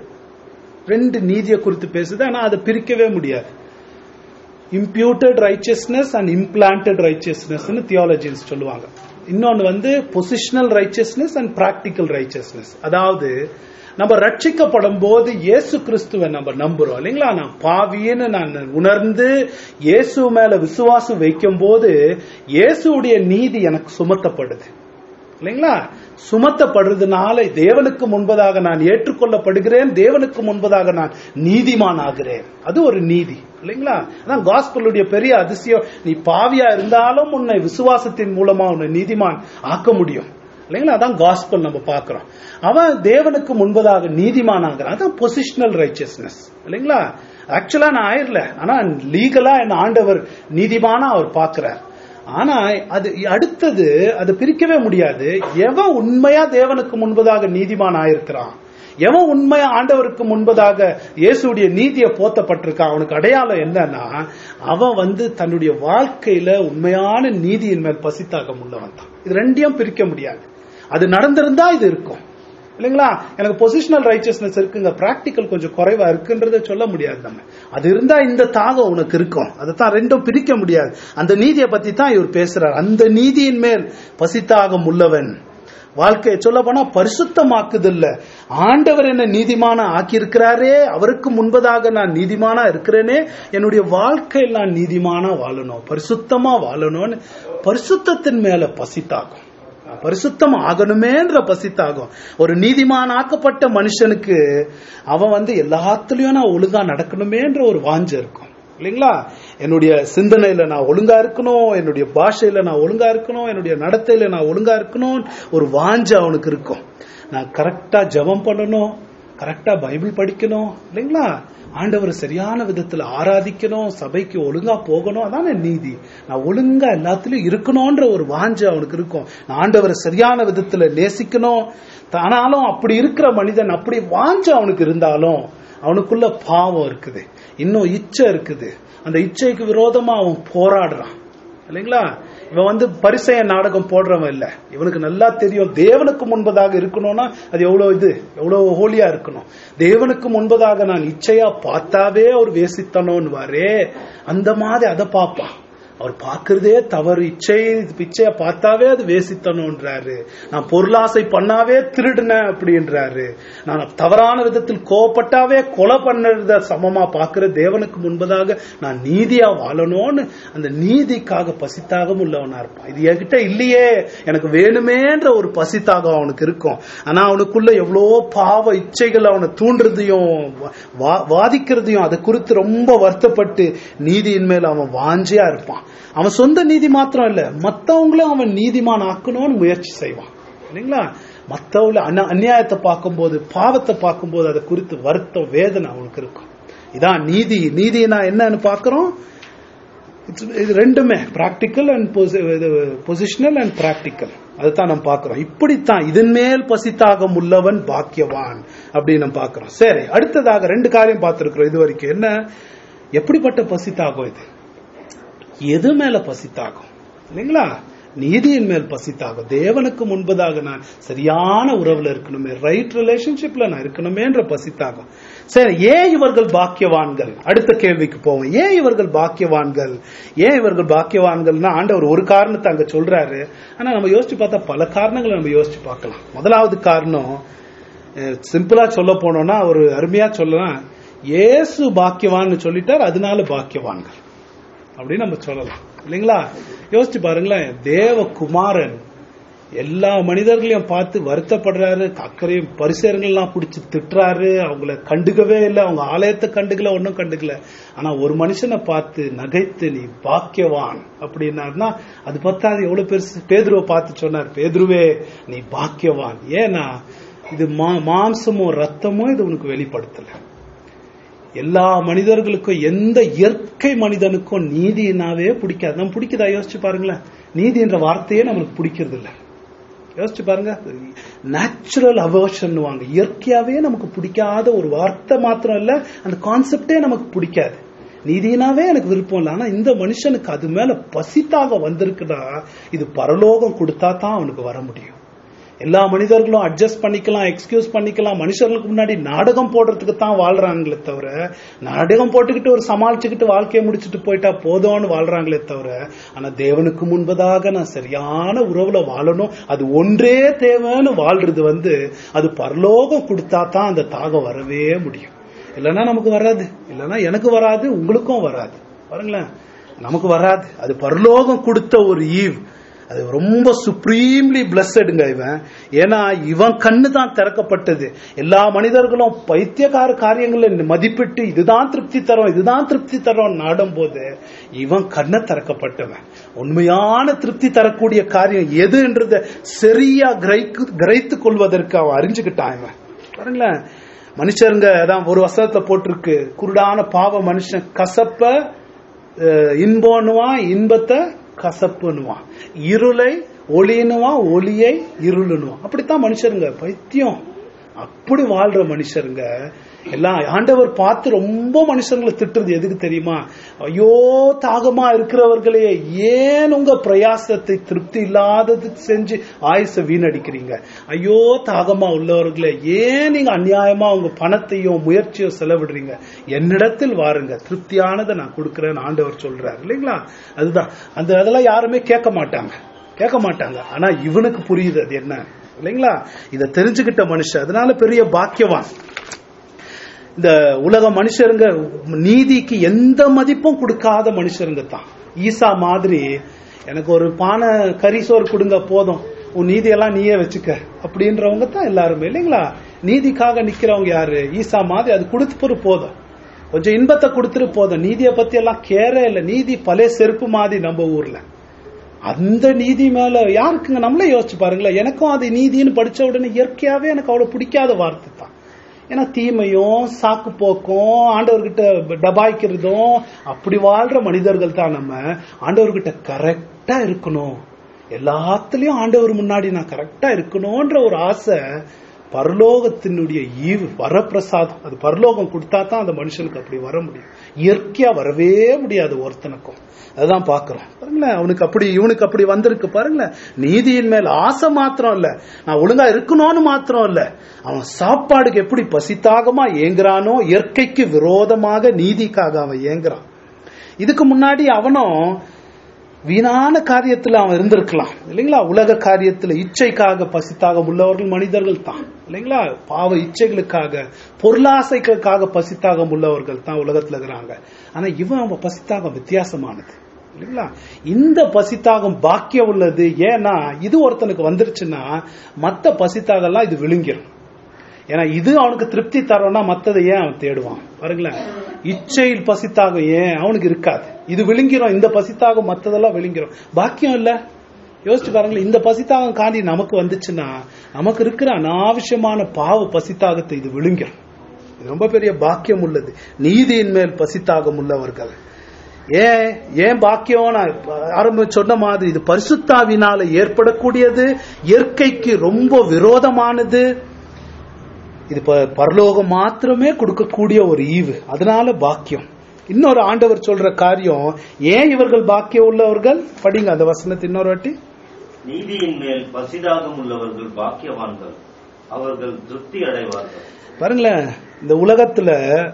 ரெண்டு நீதியை குறித்து பேசுது ஆனா அதை பிரிக்கவே முடியாது imputed righteousness and implanted righteousness தியாலஜின்ஸ் சொல்லுவாங்க இன்னொன்னு வந்து positional righteousness and practical righteousness அதாவது நம்ம ரட்சிக்கப்படும் போது இயேசு கிறிஸ்துவை நம்ம நம்புறோம் இல்லைங்களா நான் பாவின்னு நான் உணர்ந்து இயேசு மேல விசுவாசம் வைக்கும் போது இயேசுடைய நீதி எனக்கு சுமத்தப்படுது இல்லைங்களா சுமத்தப்படுறதுனால தேவனுக்கு முன்பதாக நான் ஏற்றுக்கொள்ளப்படுகிறேன் தேவனுக்கு முன்பதாக நான் நீதிமான் ஆகிறேன் அது ஒரு நீதி இல்லைங்களா அதான் காஸ்பலுடைய பெரிய அதிசயம் நீ பாவியா இருந்தாலும் உன்னை விசுவாசத்தின் மூலமா உன்னை நீதிமான் ஆக்க முடியும் இல்லைங்களா அதான் காஸ்பல் நம்ம பார்க்கிறோம் அவன் தேவனுக்கு முன்பதாக நீதிமான் ஆகிறான் அதான் பொசிஷனல் ரைச்சியஸ்னஸ் இல்லைங்களா ஆக்சுவலா நான் ஆயிரல ஆனா லீகலா என் ஆண்டவர் நீதிமானா அவர் பார்க்கிறார் ஆனா அது அடுத்தது அது பிரிக்கவே முடியாது எவன் உண்மையா தேவனுக்கு முன்பதாக நீதிமான் ஆயிருக்கிறான் எவன் உண்மையா ஆண்டவருக்கு முன்பதாக இயேசுடைய நீதியை போத்தப்பட்டிருக்கான் அவனுக்கு அடையாளம் என்னன்னா அவன் வந்து தன்னுடைய வாழ்க்கையில உண்மையான நீதியின் மேல் பசித்தாகம் உள்ளவன் தான் இது ரெண்டையும் பிரிக்க முடியாது அது நடந்திருந்தா இது இருக்கும் இல்லைங்களா எனக்கு பொசிஷனல் ரைச்சியஸ்னஸ் இருக்குங்க பிராக்டிக்கல் கொஞ்சம் குறைவா இருக்குன்றத சொல்ல முடியாது நம்ம அது இருந்தா இந்த தாகம் உனக்கு இருக்கும் அதைத்தான் ரெண்டும் பிரிக்க முடியாது அந்த நீதியை பத்தி தான் இவர் பேசுறார் அந்த நீதியின் மேல் பசித்தாகம் உள்ளவன் வாழ்க்கையை சொல்ல போனா பரிசுத்தமாக்குதல்ல ஆண்டவர் என்ன நீதிமான ஆக்கியிருக்கிறாரே அவருக்கு முன்பதாக நான் நீதிமானா இருக்கிறேனே என்னுடைய வாழ்க்கையில் நான் நீதிமானா வாழணும் பரிசுத்தமா வாழணும்னு பரிசுத்தத்தின் மேல பசித்தாகும் பரிசுத்தம் ஆகணுமேன்ற பசித்தாகும் ஒரு நீதிமான் ஆக்கப்பட்ட மனுஷனுக்கு அவன் வந்து எல்லாத்துலயும் நான் ஒழுங்கா நடக்கணுமேன்ற ஒரு வாஞ்ச இருக்கும் இல்லைங்களா என்னுடைய சிந்தனையில நான் ஒழுங்கா இருக்கணும் என்னுடைய பாஷையில நான் ஒழுங்கா இருக்கணும் என்னுடைய நடத்தையில நான் ஒழுங்கா இருக்கணும் ஒரு வாஞ்சை அவனுக்கு இருக்கும் நான் கரெக்டா ஜெபம் பண்ணணும் கரெக்டா பைபிள் படிக்கணும் இல்லைங்களா ஆண்டவர் சரியான விதத்துல ஆராதிக்கணும் சபைக்கு ஒழுங்கா போகணும் அதானே நீதி நான் ஒழுங்கா எல்லாத்துலயும் இருக்கணும்ன்ற ஒரு வாஞ்சை அவனுக்கு இருக்கும் நான் ஆண்டவரை சரியான விதத்துல நேசிக்கணும் ஆனாலும் அப்படி இருக்கிற மனிதன் அப்படி வாஞ்சை அவனுக்கு இருந்தாலும் அவனுக்குள்ள பாவம் இருக்குது இன்னும் இச்சை இருக்குது அந்த இச்சைக்கு விரோதமா அவன் போராடுறான் இல்லைங்களா இவன் வந்து பரிசெய நாடகம் போடுறவன் இல்ல இவனுக்கு நல்லா தெரியும் தேவனுக்கு முன்பதாக இருக்கணும்னா அது எவ்வளவு இது எவ்வளவு ஹோலியா இருக்கணும் தேவனுக்கு முன்பதாக நான் இச்சையா பார்த்தாவே அவர் வேசித்தனோன்னு அந்த மாதிரி அதை பார்ப்பான் அவர் பார்க்கறதே தவறு இச்சை பிச்சைய பார்த்தாவே அது வேசித்தனோன்றாரு நான் பொருளாசை பண்ணாவே திருடினேன் அப்படின்றாரு நான் தவறான விதத்தில் கோவப்பட்டாவே கொலை பண்ணத சமமா பார்க்கிற தேவனுக்கு முன்பதாக நான் நீதியா வாழணும்னு அந்த நீதிக்காக பசித்தாகம் உள்ளவனா இருப்பான் இது என்கிட்ட இல்லையே எனக்கு வேணுமேன்ற ஒரு பசித்தாகம் அவனுக்கு இருக்கும் ஆனா அவனுக்குள்ள எவ்வளோ பாவ இச்சைகள் அவனை தூண்டுறதையும் வா- வாதிக்கிறதையும் அதை குறித்து ரொம்ப வருத்தப்பட்டு நீதியின் மேல் அவன் வாஞ்சியா இருப்பான் அவன் சொந்த நீதி மாத்திரம் இல்ல மத்தவங்களும் அவன் நீதிமான் ஆக்கணும்னு முயற்சி செய்வான் இல்லைங்களா மத்தவங்கள அநா- அநியாயத்தை பார்க்கும்போது பாவத்தை பார்க்கும்போது அதை குறித்து வருத்தம் வேதனை அவனுக்கு இருக்கும் இதான் நீதி நீதினா என்னன்னு பார்க்கிறோம் It's- இது ரெண்டுமே practical and positional and practical அதுதான் நம்ம பார்க்கிறோம் இப்படித்தான் இதன் மேல் பசித்தாகம் உள்ளவன் பாக்கியவான் அப்படின்னு நம்ம பார்க்கிறோம் சரி அடுத்ததாக ரெண்டு காரியம் பார்த்திருக்கிறோம் இது வரைக்கும் என்ன எப்படிப்பட்ட பசித்தாகம் இது எது மேல பசித்தாகும் இல்லைங்களா நீதியின் மேல் பசித்தாகும் தேவனுக்கு முன்பதாக நான் சரியான உறவுல இருக்கணுமே ரைட் ரிலேஷன்ஷிப்ல நான் இருக்கணுமேன்ற பசித்தாகும் சரி ஏன் இவர்கள் பாக்கியவான்கள் அடுத்த கேள்விக்கு போவோம் ஏன் இவர்கள் பாக்கியவான்கள் ஏன் இவர்கள் பாக்கியவான்கள்னா ஆண்டவர் ஒரு காரணத்தை அங்க சொல்றாரு ஆனா நம்ம யோசிச்சு பார்த்தா பல காரணங்களை நம்ம யோசிச்சு பார்க்கலாம் முதலாவது காரணம் சிம்பிளா சொல்ல போனோம்னா ஒரு அருமையா சொல்லலாம் இயேசு பாக்கியவான்னு சொல்லிட்டார் அதனால பாக்கியவான்கள் அப்படின்னு நம்ம சொல்லலாம் இல்லைங்களா யோசிச்சு பாருங்களேன் தேவகுமாரன் எல்லா மனிதர்களையும் பார்த்து வருத்தப்படுறாரு அக்கறையும் பரிசேரங்கள்லாம் பிடிச்சி திட்டுறாரு அவங்கள கண்டுக்கவே இல்லை அவங்க ஆலயத்தை கண்டுக்கல ஒன்றும் கண்டுக்கல ஆனா ஒரு மனுஷனை பார்த்து நகைத்து நீ பாக்கியவான் அப்படின்னாருன்னா அது பத்தாது எவ்வளவு பெருசு பேதுருவை பார்த்து சொன்னார் பேதுருவே நீ பாக்கியவான் ஏன்னா இது மா- மாம்சமும் ரத்தமும் இது உனக்கு வெளிப்படுத்தல எல்லா மனிதர்களுக்கும் எந்த இயற்கை மனிதனுக்கும் நீதினாவே பிடிக்காது நம்ம பிடிக்குதா யோசிச்சு பாருங்களேன் நீதி என்ற வார்த்தையே நம்மளுக்கு பிடிக்கிறது இல்ல யோசிச்சு பாருங்க நேச்சுரல் அவர்ஷன் வாங்க இயற்கையாவே நமக்கு பிடிக்காத ஒரு வார்த்தை மாத்திரம் இல்ல அந்த கான்செப்டே நமக்கு பிடிக்காது நீதினாவே எனக்கு விருப்பம் இல்லை ஆனா இந்த மனுஷனுக்கு அது மேல பசித்தாக வந்திருக்குதா இது பரலோகம் கொடுத்தா தான் அவனுக்கு வர முடியும் எல்லா மனிதர்களும் அட்ஜஸ்ட் பண்ணிக்கலாம் எக்ஸ்கியூஸ் பண்ணிக்கலாம் மனுஷர்களுக்கு முன்னாடி நாடகம் போடுறதுக்கு தான் வாழ்றாங்களே தவிர நாடகம் போட்டுக்கிட்டு ஒரு சமாளிச்சுக்கிட்டு வாழ்க்கையை முடிச்சுட்டு போயிட்டா போதும்னு வாழ்றாங்களே தவிர ஆனா தேவனுக்கு முன்பதாக நான் சரியான உறவுல வாழணும் அது ஒன்றே தேவைன்னு வாழ்றது வந்து அது பரலோகம் கொடுத்தா தான் அந்த தாகம் வரவே முடியும் இல்லைன்னா நமக்கு வராது இல்லைன்னா எனக்கு வராது உங்களுக்கும் வராது பாருங்களேன் நமக்கு வராது அது பரலோகம் கொடுத்த ஒரு ஈவ் அது ரொம்ப சுப்ரீம்லி பிளஸ்டுங்க இவன் ஏன்னா இவன் கண்ணு தான் திறக்கப்பட்டது எல்லா மனிதர்களும் பைத்தியக்கார காரியங்களை மதிப்பிட்டு இதுதான் திருப்தி தரும் இதுதான் திருப்தி தரும் நாடும் போது இவன் கண்ணை திறக்கப்பட்டவன் உண்மையான திருப்தி தரக்கூடிய காரியம் எதுன்றத சரியா கிரைக்கு கிரைத்து கொள்வதற்கு அவன் அறிஞ்சுக்கிட்டான் இவன் பாருங்களேன் மனுஷருங்க அதான் ஒரு வசனத்துல போட்டிருக்கு குருடான பாவ மனுஷன் கசப்ப அஹ், இன்பம்னுவான் இன்பத்தை கசப்புன்னுவான் இருளை ஒளினுவான் ஒளியை இருளுனுவான் அப்படித்தான் மனுஷருங்க பைத்தியம் அப்படி வாழ்ற மனுஷருங்க எல்லாம் ஆண்டவர் பார்த்து ரொம்ப மனுஷங்களை திட்டுறது எதுக்கு தெரியுமா ஐயோ தாகமா இருக்கிறவர்களே ஏன் உங்க பிரயாசத்தை திருப்தி இல்லாதது செஞ்சு ஆயுச வீணடிக்கிறீங்க ஐயோ தாகமா உள்ளவர்களே ஏன் நீங்க அநியாயமா உங்க பணத்தையும் முயற்சியும் செலவிடுறீங்க என்னிடத்தில் வாருங்க திருப்தியானதை நான் கொடுக்கிறேன்னு ஆண்டவர் சொல்றாரு இல்லைங்களா அதுதான் அந்த அதெல்லாம் யாருமே கேட்க மாட்டாங்க கேட்க மாட்டாங்க ஆனா இவனுக்கு புரியுது அது என்ன இல்லைங்களா இத தெரிஞ்சுக்கிட்ட மனுஷன் அதனால பெரிய பாக்கியவான் இந்த உலக மனுஷருங்க நீதிக்கு எந்த மதிப்பும் கொடுக்காத மனுஷருங்க தான் ஈசா மாதிரி எனக்கு ஒரு பானை கறி சோறு கொடுங்க போதும் உன் நீதியெல்லாம் நீயே வச்சுக்க அப்படின்றவங்க தான் எல்லாருமே இல்லைங்களா நீதிக்காக நிக்கிறவங்க யாரு ஈசா மாதிரி அது கொடுத்து போதும் கொஞ்சம் இன்பத்தை கொடுத்துட்டு போதும் நீதியை பத்தி எல்லாம் கேரே இல்ல நீதி பழைய செருப்பு மாதிரி நம்ம ஊர்ல அந்த நீதி மேல யாருக்குங்க நம்மளே யோசிச்சு பாருங்களேன் எனக்கும் அது நீதின்னு படிச்ச உடனே இயற்கையாவே எனக்கு அவ்வளவு பிடிக்காத வார்த்தை தான் ஏன்னா தீமையும் சாக்கு போக்கும் ஆண்டவர்கிட்ட டபாய்க்கிறதும் அப்படி வாழ்ற மனிதர்கள் தான் நம்ம ஆண்டவர்கிட்ட கரெக்டா இருக்கணும் எல்லாத்துலயும் ஆண்டவர் முன்னாடி நான் கரெக்டா இருக்கணும்ன்ற ஒரு ஆசை பரலோகத்தினுடைய ஈவு வரப்பிரசாதம் அது பரலோகம் கொடுத்தா தான் அந்த மனுஷனுக்கு அப்படி வர முடியும் இயற்கையா வரவே முடியாது ஒருத்தனுக்கும் அதுதான் பாக்குறோம் பாருங்களேன் அவனுக்கு அப்படி இவனுக்கு அப்படி வந்திருக்கு பாருங்களேன் நீதியின் மேல் ஆசை மாத்திரம் இல்ல நான் ஒழுங்கா இருக்கணும்னு மாத்திரம் இல்ல அவன் சாப்பாடுக்கு எப்படி பசித்தாகமா ஏங்குறானோ இயற்கைக்கு விரோதமாக நீதிக்காக அவன் ஏங்குறான் இதுக்கு முன்னாடி அவனும் வீணான காரியத்துல அவன் இருந்திருக்கலாம் இல்லைங்களா உலக காரியத்துல இச்சைக்காக பசித்தாக உள்ளவர்கள் மனிதர்கள் தான் இல்லைங்களா பாவ இச்சைகளுக்காக பொருளாசைகளுக்காக பசித்தாக உள்ளவர்கள் தான் உலகத்துல இருக்கிறாங்க ஆனா இவன் அவன் பசித்தாகம் வித்தியாசமானது இல்லைங்களா இந்த பசித்தாகம் பாக்கியம் உள்ளது ஏன்னா இது ஒருத்தனுக்கு வந்துருச்சுன்னா மத்த பசித்தாகலாம் இது விழுங்கிரும் ஏன்னா இது அவனுக்கு திருப்தி தரோம்னா மத்ததை ஏன் அவன் தேடுவான் பாருங்களேன் இச்சையில் பசித்தாகம் ஏன் அவனுக்கு இருக்காது இது விழுங்கிரும் இந்த பசித்தாகம் மத்ததெல்லாம் விழுங்கிரும் பாக்கியம் இல்ல யோசிச்சு பாருங்களேன் இந்த பசித்தாகம் காண்டி நமக்கு வந்துச்சுன்னா நமக்கு இருக்கிற அனாவசியமான பாவ பசித்தாகத்தை இது விழுங்கிரும் இது ரொம்ப பெரிய பாக்கியம் உள்ளது நீதியின் மேல் பசித்தாகம் உள்ளவர்கள் ஏன் ஏன் பாக்கியம் நான் ஆரம்ப சொன்ன மாதிரி இது பரிசுத்தாவினால ஏற்படக்கூடியது இயற்கைக்கு ரொம்ப விரோதமானது இது ப- பரலோகம் மாத்திரமே கொடுக்கக்கூடிய ஒரு ஈவு அதனால பாக்கியம் இன்னொரு ஆண்டவர் சொல்ற காரியம் ஏன் இவர்கள் பாக்கியம் உள்ளவர்கள் படிங்க அந்த வசனத்தை இன்னொரு வாட்டி
நீதியின் மேல் பசிதாகம் உள்ளவர்கள் பாக்கியவான்கள் அவர்கள் திருப்தி அடைவார்கள்
பாருங்களேன் இந்த உலகத்துல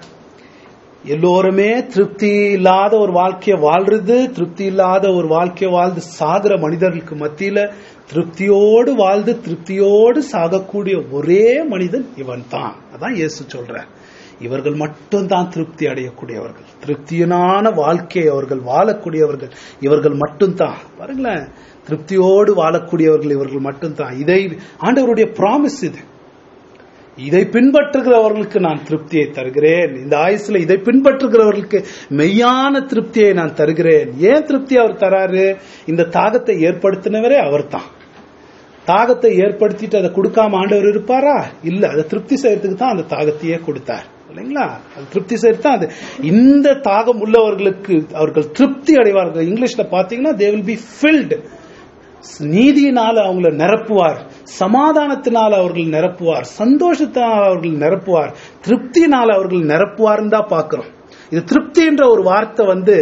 எல்லோருமே திருப்தி இல்லாத ஒரு வாழ்க்கைய வாழ்றது திருப்தி இல்லாத ஒரு வாழ்க்கைய வாழ்ந்து சாகிற மனிதர்களுக்கு மத்தியில திருப்தியோடு வாழ்ந்து திருப்தியோடு சாகக்கூடிய ஒரே மனிதன் இவன் தான் அதான் இயேசு சொல்ற இவர்கள் மட்டும்தான் திருப்தி அடையக்கூடியவர்கள் திருப்தியனான வாழ்க்கையை அவர்கள் வாழக்கூடியவர்கள் இவர்கள் மட்டும்தான் பாருங்களேன் திருப்தியோடு வாழக்கூடியவர்கள் இவர்கள் மட்டும்தான் இதை ஆண்டவருடைய ப்ராமிஸ் இது இதை பின்பற்றுகிறவர்களுக்கு நான் திருப்தியை தருகிறேன் இந்த ஆயுசுல இதை பின்பற்றுகிறவர்களுக்கு மெய்யான திருப்தியை நான் தருகிறேன் ஏன் திருப்தி அவர் தராரு இந்த தாகத்தை ஏற்படுத்தினவரே அவர்தான் தாகத்தை ஏற்படுத்திட்டு அதை கொடுக்காம ஆண்டவர் இருப்பாரா இல்ல அதை திருப்தி செய்யறதுக்கு தான் அந்த தாகத்தையே கொடுத்தார் இல்லைங்களா அது திருப்தி செய்யறது தான் அது இந்த தாகம் உள்ளவர்களுக்கு அவர்கள் திருப்தி அடைவார்கள் இங்கிலீஷ்ல பாத்தீங்கன்னா தே வில் பி ஃபில்டு நீதியினால அவங்கள நிரப்புவார் சமாதானத்தினால் அவர்கள் நிரப்புவார் சந்தோஷத்தினால் அவர்கள் நிரப்புவார் திருப்தியினால் அவர்கள் நிரப்புவார்னு தான் பாக்குறோம் இது திருப்தின்ற ஒரு வார்த்தை வந்து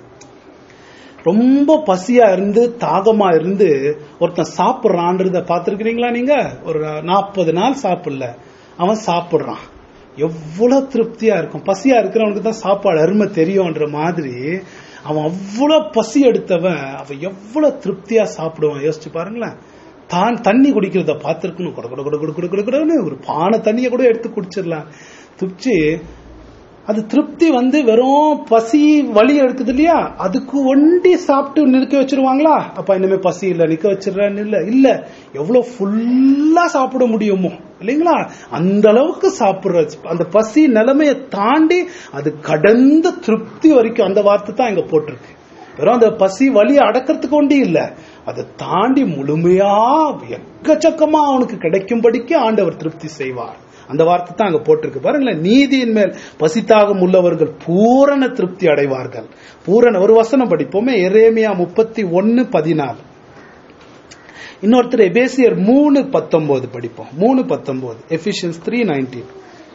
ரொம்ப பசியா இருந்து தாகமா இருந்து ஒருத்தன் சாப்பிடுறான்றத பாத்திருக்கிறீங்களா நீங்க ஒரு நாற்பது நாள் சாப்பிடல அவன் சாப்பிடுறான் எவ்வளவு திருப்தியா இருக்கும் பசியா இருக்கிறவனுக்கு தான் சாப்பாடு அருமை தெரியும்ன்ற மாதிரி அவன் அவ்வளவு பசி எடுத்தவன் அவன் எவ்வளவு திருப்தியா சாப்பிடுவான் யோசிச்சு பாருங்களேன் தான் தண்ணி குடிக்கிறத பார்த்திருக்கணும் கொட கொட கொட கொட கொட கொட கொடன்னு ஒரு பானை தண்ணியை கூட எடுத்து குடிச்சிடலாம் துப்பிச்சு அது திருப்தி வந்து வெறும் பசி வலி எடுக்குது இல்லையா அதுக்கு ஒண்டி சாப்பிட்டு நிற்க வச்சிருவாங்களா அப்ப இனிமே பசி இல்ல நிக்க வச்சிடுறேன்னு இல்ல இல்ல எவ்வளவு ஃபுல்லா சாப்பிட முடியுமோ இல்லைங்களா அந்த அளவுக்கு சாப்பிடுற அந்த பசி நிலைமையை தாண்டி அது கடந்த திருப்தி வரைக்கும் அந்த வார்த்தை தான் இங்க போட்டிருக்கு வெறும் அந்த பசி வலியை அடக்கிறதுக்கு ஒண்டி இல்ல அதை தாண்டி முழுமையா எக்கச்சக்கமா அவனுக்கு கிடைக்கும்படிக்கு ஆண்டவர் திருப்தி செய்வார் அந்த வார்த்தை தான் அங்க போட்டிருக்கு பாருங்களேன் நீதியின் மேல் பசித்தாகம் உள்ளவர்கள் பூரண திருப்தி அடைவார்கள் பூரண ஒரு வசனம் படிப்போமே எரேமியா முப்பத்தி ஒன்னு பதினாலு இன்னொருத்தர் எபேசியர் மூணு பத்தொன்பது படிப்போம் மூணு பத்தொன்பது எஃபிஷியன்ஸ் த்ரீ நைன்டீன்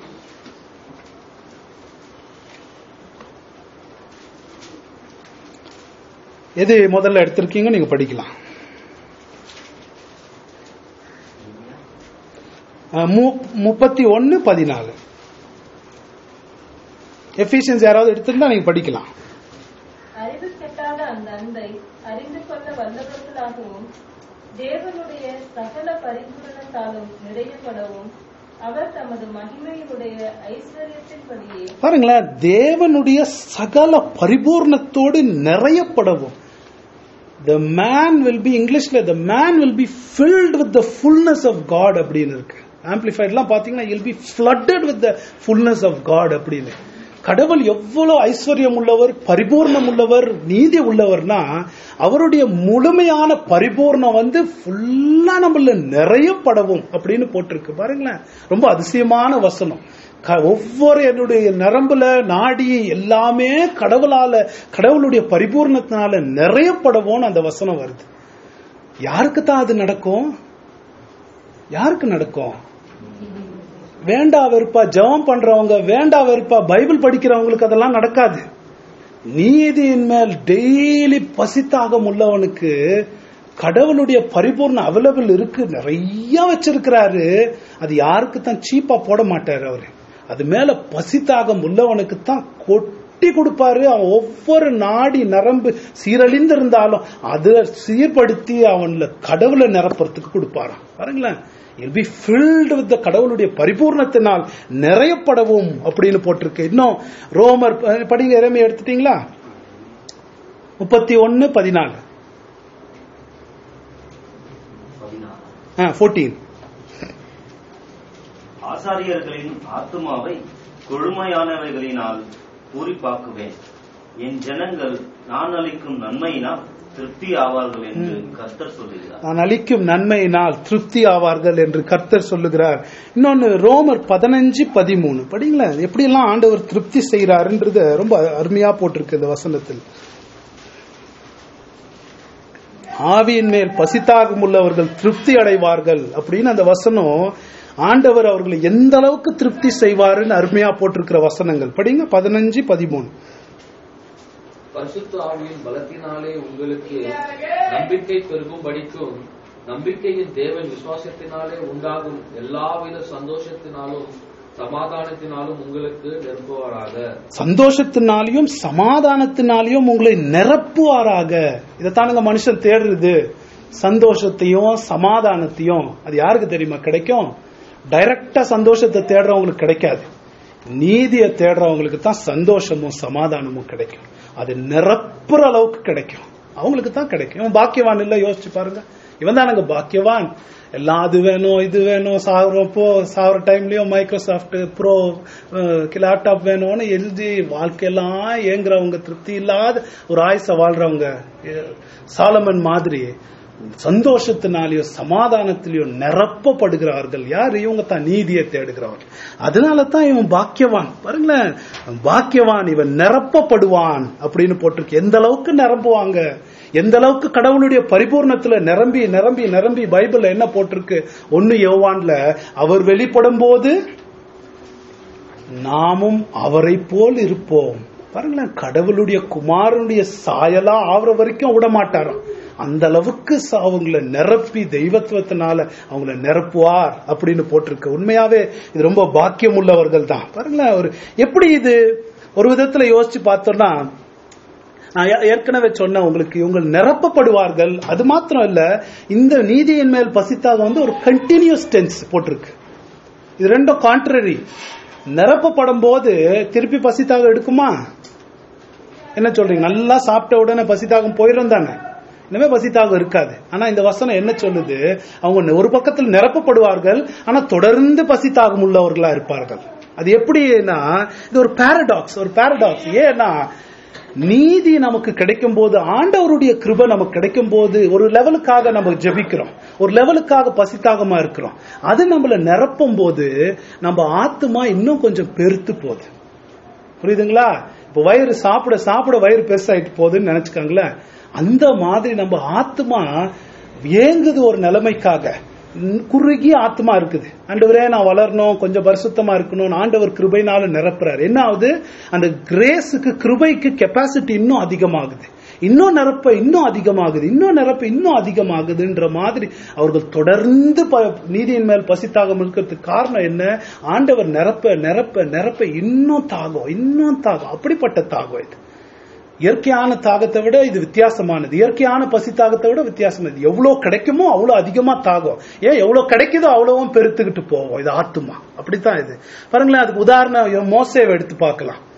எது முதல்ல எடுத்திருக்கீங்க நீங்க படிக்கலாம் அஹ், மு- முப்பத்தி ஒன்னு பதினாலு எஃபிஷியன்ஸ் யாராவது எடுத்திருந்தா நீங்க படிக்கலாம்
அறிவு கெட்டாத அந்த அன்பை அறிந்து கொள்ள வல்லவர்களாகவும் தேவனுடைய சகல பரிபூரணத்தாலும் நிறையப்படவும் அவர் தமது மகிமையினுடைய ஐஸ்வர்யத்தின்படியே
பாருங்களேன் தேவனுடைய சகல பரிபூர்ணத்தோடு நிறையப்படவும் the man will be இங்கிலீஷ்ல the man will be filled with the fullness of God அப்படின்னு இருக்கு ஆம்பிளிஃபைட்லாம் பாத்தீங்கன்னா you'll be flooded with the fullness of God அப்படின்னு கடவுள் எவ்வளவு ஐஸ்வர்யம் உள்ளவர் பரிபூர்ணம் உள்ளவர் நீதி உள்ளவர்னா அவருடைய முழுமையான பரிபூர்ணம் வந்து ஃபுல்லா நம்மள நிறையப்படவும் அப்படின்னு போட்டிருக்கு பாருங்களேன் ரொம்ப அதிசயமான வசனம் க- ஒவ்வொரு என்னுடைய நரம்புல நாடி எல்லாமே கடவுளால கடவுளுடைய பரிபூர்ணத்தினால நிறையப்படவும் அந்த வசனம் வருது யாருக்கு தான் அது நடக்கும் யாருக்கு நடக்கும் வேண்டா வெறுப்பா ஜெபம் பண்றவங்க வேண்டா வெறுப்பா பைபிள் படிக்கிறவங்களுக்கு அதெல்லாம் நடக்காது நீதியின் மேல் டெய்லி பசித்தாகம் உள்ளவனுக்கு கடவுளுடைய பரிபூர்ண அவைலபிள் இருக்கு நிறைய வச்சிருக்கிறாரு அது யாருக்கு தான் சீப்பா போட மாட்டாரு அவரு அது மேல பசித்தாகம் உள்ளவனுக்கு தான் கொட்டி கொடுப்பாரு அவன் ஒவ்வொரு நாடி நரம்பு சீரழிந்து இருந்தாலும் அதை சீர்படுத்தி அவன்ல கடவுளை நிரப்புறதுக்கு கொடுப்பாராம் பாருங்களேன் இல் பி ஃபில்டு வித் கடவுளுடைய பரிபூர்ணத்தினால் நிறையப்படவும் அப்படின்னு போட்டிருக்கு இன்னும் ரோமர் ப- படிங்க இறமை எடுத்துட்டீங்களா முப்பத்தி ஒன்னு பதினாலு
பதினாறு
ஃபோர்டீன்
ஆசாரியர்களின் ஆத்துமாவை கொழுமையானவைகளினால் பூரிப்பாக்குவேன் என் ஜனங்கள் நான் அளிக்கும் நன்மையினால் திருப்தி ஆவார்கள் என்று கர்த்தர் சொல்லுகிறார்
நான் அளிக்கும் நன்மையினால் திருப்தி ஆவார்கள் என்று கர்த்தர் சொல்லுகிறார் இன்னொன்னு ரோமர் பதினஞ்சு பதிமூணு படிங்களேன் எப்படியெல்லாம் ஆண்டவர் திருப்தி செய்கிறாருன்றது ரொம்ப அருமையா போட்டிருக்கு இந்த வசனத்தில் ஆவியின் மேல் பசித்தாகம் உள்ளவர்கள் திருப்தி அடைவார்கள் அப்படின்னு அந்த வசனம் ஆண்டவர் அவர்களை எந்த அளவுக்கு திருப்தி செய்வாருன்னு அருமையா போட்டிருக்கிற வசனங்கள் படிங்க பதினஞ்சு பதிமூணு
பரிசுத்த ஆவியின் பலத்தினாலே உங்களுக்கு நம்பிக்கை பெருகும்படிக்கும் நம்பிக்கையின் தேவன் விசுவாசத்தினாலே உண்டாகும் எல்லாவித சந்தோஷத்தினாலும் சமாதானத்தினாலும் உங்களுக்கு நிரப்புவாராக
சந்தோஷத்தினாலையும் சமாதானத்தினாலையும் உங்களை நிரப்புவாராக இதைத்தானுங்க மனுஷன் தேடுறது சந்தோஷத்தையும் சமாதானத்தையும் அது யாருக்கு தெரியுமா கிடைக்கும் டைரக்டா சந்தோஷத்தை தேடுறவங்களுக்கு கிடைக்காது நீதியை தேடுறவங்களுக்கு தான் சந்தோஷமும் சமாதானமும் கிடைக்கும் அது நிரப்புற அளவுக்கு கிடைக்கும் அவங்களுக்கு தான் கிடைக்கும் இவன் பாக்கியவான் இல்ல யோசிச்சு பாருங்க இவன் தானங்க பாக்கியவான் எல்லாம் அது வேணும் இது வேணும் சாகுறப்போ சாகுற டைம்லயும் மைக்ரோசாஃப்ட் ப்ரோ லேப்டாப் வேணும்னு எழுதி வாழ்க்கையெல்லாம் ஏங்குறவங்க திருப்தி இல்லாத ஒரு ஆயுச வாழ்றவங்க அஹ், சாலமன் மாதிரி சந்தோஷத்தினாலேயோ சமாதானத்திலேயோ நிரப்பப்படுகிறார்கள் யார் இவங்க தான் நீதியை தேடுகிறவர்கள் அதனால தான் இவன் பாக்கியவான் பாருங்களேன் பாக்கியவான் இவன் நிரப்பப்படுவான் அப்படின்னு போட்டிருக்கு எந்த அளவுக்கு நிரப்புவாங்க எந்த அளவுக்கு கடவுளுடைய பரிபூர்ணத்துல நிரம்பி நிரம்பி நிரம்பி பைபிள்ல என்ன போட்டிருக்கு ஒன்னு யோவான்ல அவர் வெளிப்படும் போது நாமும் அவரை போல் இருப்போம் பாருங்களேன் கடவுளுடைய குமாரனுடைய சாயலா ஆகுற வரைக்கும் விட மாட்டாராம் அந்த அளவுக்கு ச- அவங்கள நிரப்பி தெய்வத்துவத்தினால அவங்கள நிரப்புவார் அப்படின்னு போட்டிருக்கு உண்மையாவே இது ரொம்ப பாக்கியம் உள்ளவர்கள் தான் பாருங்களேன் ஒரு எப்படி இது ஒரு விதத்துல யோசிச்சு பார்த்தோம்னா நான் ஏ- ஏற்கனவே சொன்னேன் உங்களுக்கு இவங்க நிரப்பப்படுவார்கள் அது மாத்திரம் இல்ல இந்த நீதியின் மேல் பசித்தாக வந்து ஒரு கண்டினியூஸ் டென்ஸ் போட்டிருக்கு இது ரெண்டும் கான்ட்ரரி நிரப்பப்படும் போது திருப்பி பசித்தாக எடுக்குமா என்ன சொல்றீங்க நல்லா சாப்பிட்ட உடனே பசித்தாகம் போயிடும் தானே இனிமே பசித்தாகம் இருக்காது ஆனா இந்த வசனம் என்ன சொல்லுது அவங்க ஒரு பக்கத்தில் நிரப்பப்படுவார்கள் ஆனா தொடர்ந்து பசித்தாகம் உள்ளவர்களா இருப்பார்கள் அது எப்படின்னா இது ஒரு பாரடாக்ஸ் ஒரு பாரடாக்ஸ் ஏன்னா நீதி நமக்கு கிடைக்கும் போது ஆண்டவருடைய கிருபை நமக்கு கிடைக்கும் போது ஒரு லெவலுக்காக நம்ம ஜெபிக்கிறோம் ஒரு லெவலுக்காக பசித்தாகமா இருக்கிறோம் அது நம்மள நிரப்பும் போது நம்ம ஆத்துமா இன்னும் கொஞ்சம் பெருத்து போகுது புரியுதுங்களா இப்ப வயிறு சாப்பிட சாப்பிட வயிறு பெருசாயிட்டு போகுதுன்னு நினைச்சுக்கோங்களேன் அந்த மாதிரி நம்ம ஆத்மா ஏங்குது ஒரு நிலைமைக்காக ம், குறுகிய ஆத்மா இருக்குது ஆண்டவரே நான் வளரணும் கொஞ்சம் பரிசுத்தமா இருக்கணும் ஆண்டவர் கிருபைனால நிரப்புறாரு என்ன ஆகுது அந்த கிரேஸுக்கு கிருபைக்கு கெப்பாசிட்டி இன்னும் அதிகமாகுது இன்னும் நிரப்ப இன்னும் அதிகமாகுது இன்னும் நிரப்ப இன்னும் அதிகமாகுதுன்ற மாதிரி அவர்கள் தொடர்ந்து ப- நீதியின் மேல் பசித்தாகம் இருக்கிறதுக்கு காரணம் என்ன ஆண்டவர் நிரப்ப நிரப்ப நிரப்ப இன்னும் தாகம் இன்னும் தாகம் அப்படிப்பட்ட தாகம் இது இயற்கையான தாகத்தை விட இது வித்தியாசமானது இயற்கையான பசி தாகத்தை விட வித்தியாசமானது எவ்வளவு கிடைக்குமோ அவ்வளவு அதிகமா தாகம் ஏன் எவ்வளவு கிடைக்குதோ அவ்வளவும் பெருத்துக்கிட்டு போவோம் இது ஆத்துமா அப்படித்தான் இது பாருங்களேன் அதுக்கு உதாரணம் மோசேவை எடுத்து பார்க்கலாம்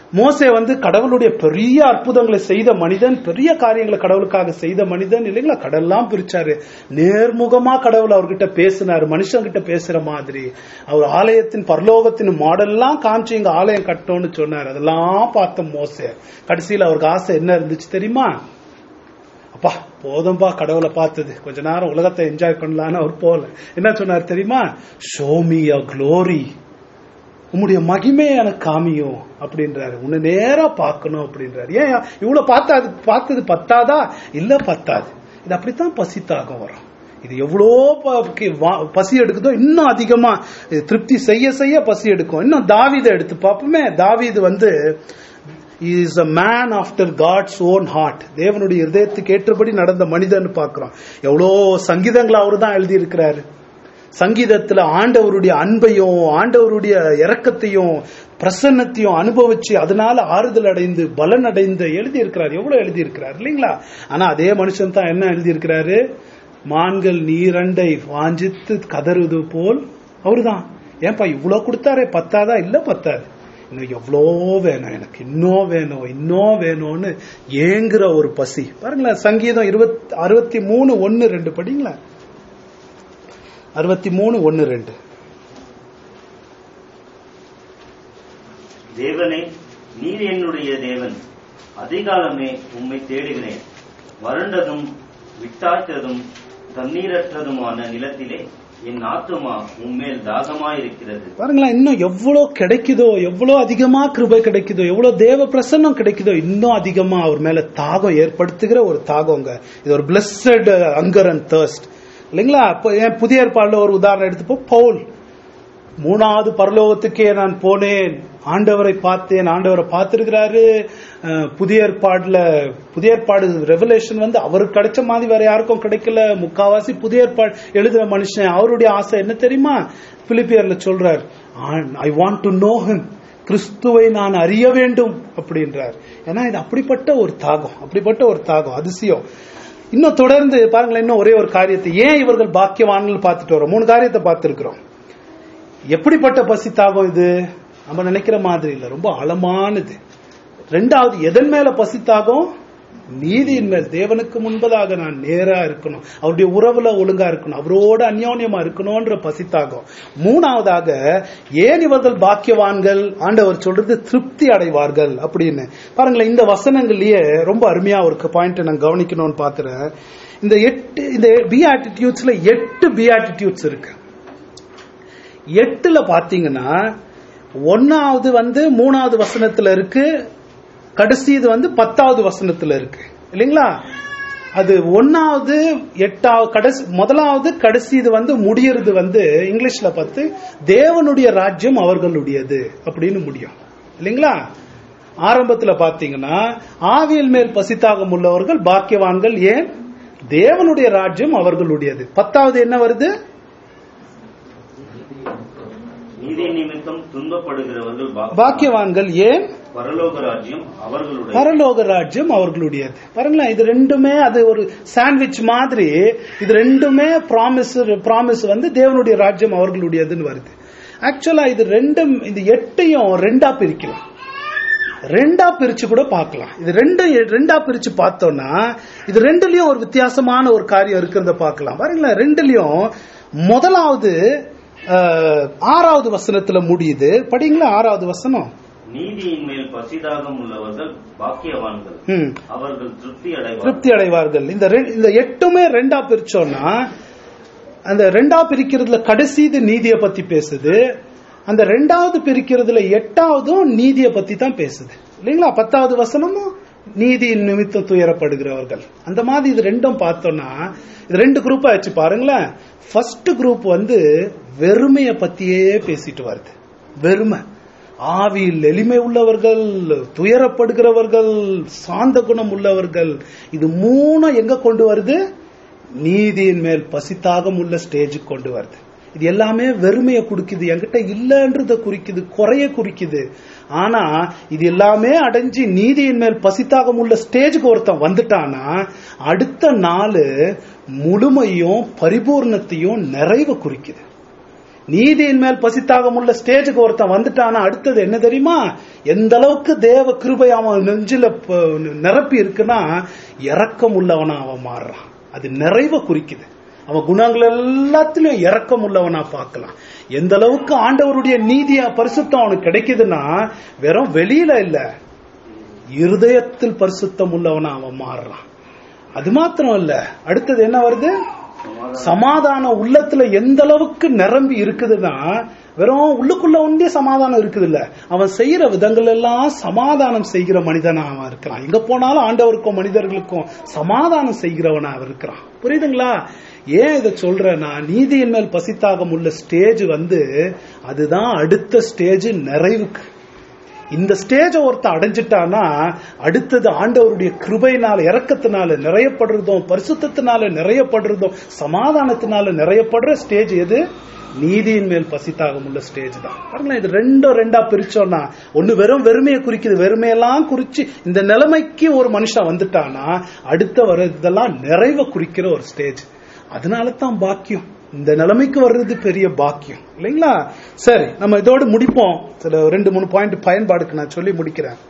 மோசே வந்து கடவுளுடைய பெரிய அற்புதங்களை செய்த மனிதன் பெரிய காரியங்களை கடவுளுக்காக செய்த மனிதன் இல்லைங்களா கடல்லாம் பிரிச்சாரு நேர்முகமா கடவுள் அவர்கிட்ட பேசினாரு மனுஷங்கிட்ட பேசுற மாதிரி அவர் ஆலயத்தின் பரலோகத்தின் மாடல்லாம் காமிச்சு இங்க ஆலயம் கட்டணும்னு சொன்னார் அதெல்லாம் பார்த்த மோசே கடைசியில் அவருக்கு ஆசை என்ன இருந்துச்சு தெரியுமா அப்பா போதும்பா கடவுளை பார்த்தது கொஞ்ச நேரம் உலகத்தை என்ஜாய் பண்ணலான்னு அவர் போல என்ன சொன்னார் தெரியுமா ஷோ மீ அ க்ளோரி உம்முடைய மகிமையை எனக்கு காமியும் அப்படின்றாரு உன்னை நேரா பார்க்கணும் அப்படின்றாரு ஏன் இவ்வளவு பார்த்தா அது பார்த்தது பத்தாதா இல்ல பத்தாது இது அப்படித்தான் பசி தாகம் வரும் இது எவ்வளோ ப- கி- வா- பசி எடுக்குதோ இன்னும் அதிகமா இது திருப்தி செய்ய செய்ய பசி எடுக்கும் இன்னும் தாவீதை எடுத்து பார்ப்போமே தாவீது வந்து is a man after God's own heart தேவனுடைய இதயத்துக்கு ஏற்றபடி நடந்த மனிதன் பார்க்கிறோம் எவ்வளோ சங்கீதங்களை அவரு தான் எழுதியிருக்கிறாரு சங்கீதத்துல ஆண்டவருடைய அன்பையும் ஆண்டவருடைய இரக்கத்தையும் பிரசன்னத்தையும் அனுபவிச்சு அதனால ஆறுதல் அடைந்து பலன் அடைந்து எழுதி இருக்கிறார் எவ்வளவு எழுதி இருக்கிறார் இல்லைங்களா ஆனா அதே மனுஷன் தான் என்ன எழுதி இருக்கிறாரு மான்கள் நீரண்டை வாஞ்சித்து கதறுவது போல் அவருதான் ஏன்பா இவ்வளவு கொடுத்தாரே பத்தாதா இல்ல பத்தாது இன்னும் எவ்வளோ வேணும் எனக்கு இன்னும் வேணும் இன்னும் வேணும்னு ஏங்குற ஒரு பசி பாருங்களேன் சங்கீதம் இருபத்தி அறுபத்தி மூணு ஒன்னு ரெண்டு படிங்களா அறுபத்தி மூணு ஒன்னு ரெண்டு
தேவனே நீர் என்னுடைய தேவன் அதிகாலமே உம்மை தேடுகிறேன் வறண்டதும் விட்டாய்த்ததும் தண்ணீரற்றதுமான நிலத்திலே என் ஆத்துமா உம்மேல் தாகமாயிருக்கிறது
பாருங்களேன் இன்னும் எவ்வளவு கிடைக்குதோ எவ்வளவு அதிகமா கிருபை கிடைக்குதோ எவ்வளவு தேவ பிரசன்னம் கிடைக்குதோ இன்னும் அதிகமா அவர் மேல தாகம் ஏற்படுத்துகிற ஒரு தாகங்க இது ஒரு பிளஸட் அங்கர் அண்ட் thirst இல்லைங்களா அப்ப என் புதிய ஏற்பாடுல ஒரு உதாரணம் எடுத்துப்போம் பவுல் மூணாவது பரலோகத்துக்கே நான் போனேன் ஆண்டவரை பார்த்தேன் ஆண்டவரை பார்த்திருக்கிறாரு அஹ், புதிய ஏற்பாடுல புதிய ஏற்பாடு ரெவலேஷன் வந்து அவருக்கு கிடைச்ச மாதிரி வேற யாருக்கும் கிடைக்கல முக்காவாசி புதிய ஏற்பாடு எழுதுற மனுஷன் அவருடைய ஆசை என்ன தெரியுமா பிலிப்பியர்ல சொல்றார் I want to know him கிறிஸ்துவை நான் அறிய வேண்டும் அப்படின்றார் ஏன்னா இது அப்படிப்பட்ட ஒரு தாகம் அப்படிப்பட்ட ஒரு தாகம் அதிசயம் இன்னும் தொடர்ந்து பாருங்களேன் இன்னும் ஒரே ஒரு காரியத்தை ஏன் இவர்கள் பாக்கியவான்கள் பார்த்துட்டு வரோம் மூணு காரியத்தை பார்த்திருக்கிறோம் எப்படிப்பட்ட பசி தாகம் இது நம்ம நினைக்கிற மாதிரி இல்ல ரொம்ப ஆழமானது ரெண்டாவது எதன் மேல பசி தாகம் நீதியின் மேல் தேவனுக்கு முன்பதாக நான் நேரா இருக்கணும் அவருடைய உறவுல ஒழுங்கா இருக்கணும் அவரோட அந்யோன்யமா இருக்கணும்ன்ற பசி தாகம் மூணாவதாக ஏன் இவர்கள் பாக்கியவான்கள் ஆண்டவர் சொல்றது திருப்தி அடைவார்கள் அப்படின்னு பாருங்களேன் இந்த வசனங்கள்லயே ரொம்ப அருமையா ஒரு பாயிண்ட் நான் கவனிக்கணும்னு பாத்துறேன் இந்த எட்டு இந்த பி ஆட்டிடியூட்ஸ்ல எட்டு பி ஆட்டிடியூட்ஸ் இருக்கு எட்டுல பாத்தீங்கன்னா ஒன்னாவது வந்து மூணாவது வசனத்துல இருக்கு கடைசி இது வந்து பத்தாவது வசனத்துல இருக்கு இல்லைங்களா அது ஒன்னாவது எட்டாவது கடைசி முதலாவது கடைசி இது வந்து முடியறது வந்து இங்கிலீஷ்ல பார்த்து தேவனுடைய ராஜ்யம் அவர்களுடையது அப்படின்னு முடியும் இல்லைங்களா ஆரம்பத்துல பாத்தீங்கன்னா ஆவியல் மேல் பசித்தாகம் உள்ளவர்கள் பாக்கியவான்கள் ஏன் தேவனுடைய ராஜ்யம் அவர்களுடையது பத்தாவது என்ன வருது
நீதி நிமித்தம் துன்பப்படுகிறவர்கள் பாக்கியவான்கள்.
பாக்கியவான்கள் ஏன்
பரலோக ராஜ்யம் அவர்களுடைய
பரலோக ராஜ்யம் அவர்களுடையது பாருங்களேன் இது ரெண்டுமே அது ஒரு சாண்ட்விச் மாதிரி இது ரெண்டுமே ப்ராமிஸ் ப்ராமிஸ் வந்து தேவனுடைய ராஜ்யம் அவர்களுடையதுன்னு வருது ஆக்சுவலா இது ரெண்டும் இந்த எட்டையும் ரெண்டா பிரிக்கலாம் ரெண்டா பிரிச்சு கூட பார்க்கலாம் இது ரெண்டு ரெண்டா பிரிச்சு பார்த்தோம்னா இது ரெண்டுலயும் ஒரு வித்தியாசமான ஒரு காரியம் இருக்கிறத பார்க்கலாம் பாருங்களேன் ரெண்டுலயும் முதலாவது அஹ், ஆறாவது வசனத்துல முடியுது படிங்களா ஆறாவது வசனம்
நீதியின் மேல் பசிதாகம் உள்ளவர்கள் பாக்கியவான்கள்
ம்
அவர்கள் திருப்தி அடைவார்கள்
திருப்தி அடைவார்கள் இந்த ரெ- இந்த எட்டுமே ரெண்டா பிரிச்சோம்னா அந்த ரெண்டா பிரிக்கிறதுல கடைசி இது நீதியை பத்தி பேசுது அந்த ரெண்டாவது பிரிக்கிறதுல எட்டாவதும் நீதியை பத்தி தான் பேசுது இல்லைங்களா பத்தாவது வசனமும் நீதியின் நிமித்தம் துயரப்படுகிறவர்கள் அந்த மாதிரி இது ரெண்டும் பார்த்தோம்னா இது ரெண்டு குரூப்பா வச்சு பாருங்களேன் ஃபர்ஸ்ட் குரூப் வந்து வெறுமையை பத்தியே பேசிட்டு வருது வெறுமை ஆவியில் எளிமை உள்ளவர்கள் துயரப்படுகிறவர்கள் சாந்த குணம் உள்ளவர்கள் இது மூணும் எங்க கொண்டு வருது நீதியின் மேல் பசித்தாகம் உள்ள ஸ்டேஜுக்கு கொண்டு வருது இது எல்லாமே வெறுமையை குறிக்குது என்கிட்ட இல்லன்றத குறிக்குது குறைய குறிக்குது ஆனா இது எல்லாமே அடைஞ்சு நீதியின் மேல் பசித்தாகம் உள்ள ஸ்டேஜுக்கு ஒருத்தன் வந்துட்டானா அடுத்த நாள் முழுமையும் பரிபூர்ணத்தையும் நிறைவு குறிக்குது நீதியின் மேல் பசித்தாகம் உள்ள ஸ்டேஜுக்கு ஒருத்தன் வந்துட்டானா அடுத்தது என்ன தெரியுமா எந்த அளவுக்கு தேவ கிருபை அவன் நெஞ்சில ப- நிரப்பி இருக்குன்னா இரக்கம் உள்ளவனா அவன் மாறுறான் அது நிறைவை குறிக்குது அவன் குணங்கள் எல்லாத்திலும் இரக்கம் உள்ளவனா பார்க்கலாம் எந்த அளவுக்கு ஆண்டவருடைய நீதியா பரிசுத்தம் அவனுக்கு கிடைக்குதுன்னா வெறும் வெளியில இல்ல இருதயத்தில் பரிசுத்தம் உள்ளவனா அவன் மாறுறான் அது மாத்திரம் இல்ல அடுத்தது என்ன வருது சமாதானம் உள்ளத்துல எந்த அளவுக்கு நிரம்பி இருக்குதுன்னா வெறும் உள்ளுக்குள்ள ஒன்றே சமாதானம் இருக்குது இல்ல அவன் செய்யற விதங்கள் எல்லாம் சமாதானம் செய்கிற மனிதனா அவன் இருக்கிறான் எங்க போனாலும் ஆண்டவருக்கும் மனிதர்களுக்கும் சமாதானம் செய்கிறவனா அவன் இருக்கிறான் புரியுதுங்களா ஏன் இதை சொல்றேன்னா நீதியின் மேல் பசித்தாகம் உள்ள ஸ்டேஜ் வந்து அதுதான் அடுத்த ஸ்டேஜ் நிறைவுக்கு இந்த ஸ்டேஜ ஒருத்த அடைஞ்சிட்டானா அடுத்தது ஆண்டவருடைய கிருபையினால இறக்கத்தினால நிறையப்படுறதும் பரிசுத்தத்தினால நிறையப்படுறதும் சமாதானத்தினால நிறையப்படுற ஸ்டேஜ் எது நீதியின் மேல் பசித்தாகம் உள்ள ஸ்டேஜ் தான் பாருங்களேன் இது ரெண்டும் ரெண்டா பிரிச்சோம்னா ஒண்ணு வெறும் வெறுமையை குறிக்குது வெறுமையெல்லாம் குறிச்சு இந்த நிலைமைக்கு ஒரு மனுஷன் வந்துட்டானா அடுத்த வர இதெல்லாம் நிறைவை குறிக்கிற ஒரு ஸ்டேஜ் அதனால தான் பாக்கியம் இந்த நிலைமைக்கு வர்றது பெரிய பாக்கியம் இல்லைங்களா சரி நம்ம இதோடு முடிப்போம் சில ரெண்டு மூணு பாயிண்ட் பயன்பாடுக்கு நான் சொல்லி முடிக்கிறேன்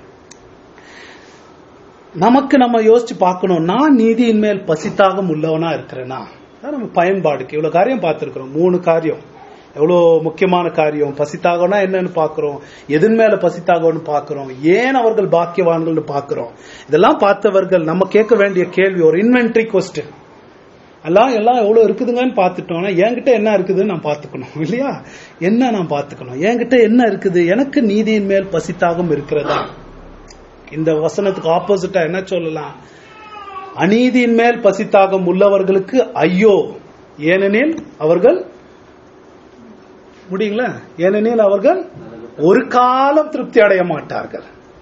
நமக்கு நம்ம யோசிச்சு பார்க்கணும் நான் நீதியின் மேல் பசித்தாகம் உள்ளவனா இருக்கிறேனா அதான் நம்ம பயன்பாடுக்கு இவ்வளவு காரியம் பார்த்திருக்கிறோம் மூணு காரியம் எவ்வளவு முக்கியமான காரியம் பசித்தாகம்னா என்னன்னு பாக்குறோம் எதன் மேல பசித்தாகம்னு பாக்குறோம் ஏன் அவர்கள் பாக்கியவான்கள்னு பாக்குறோம் இதெல்லாம் பார்த்தவர்கள் நம்ம கேட்க வேண்டிய கேள்வி ஒரு இன்வென்ட்ரி கொஸ்டின் எல்லாம் எல்லாம் எவ்வளவு இருக்குதுங்கன்னு பார்த்துட்டோம்னா என்கிட்ட என்ன இருக்குதுன்னு நான் பார்த்துக்கணும் இல்லையா என்ன நான் பார்த்துக்கணும் என்கிட்ட என்ன இருக்குது எனக்கு நீதியின் மேல் பசித்தாகம் இருக்கிறதா இந்த வசனத்துக்கு ஆப்போசிட்டா என்ன சொல்லலாம் அநீதியின் மேல் பசித்தாகம் உள்ளவர்களுக்கு ஐயோ ஏனெனில் அவர்கள் முடியுங்களா ஏனெனில் அவர்கள் ஒரு காலம் திருப்தி அடைய மாட்டார்கள்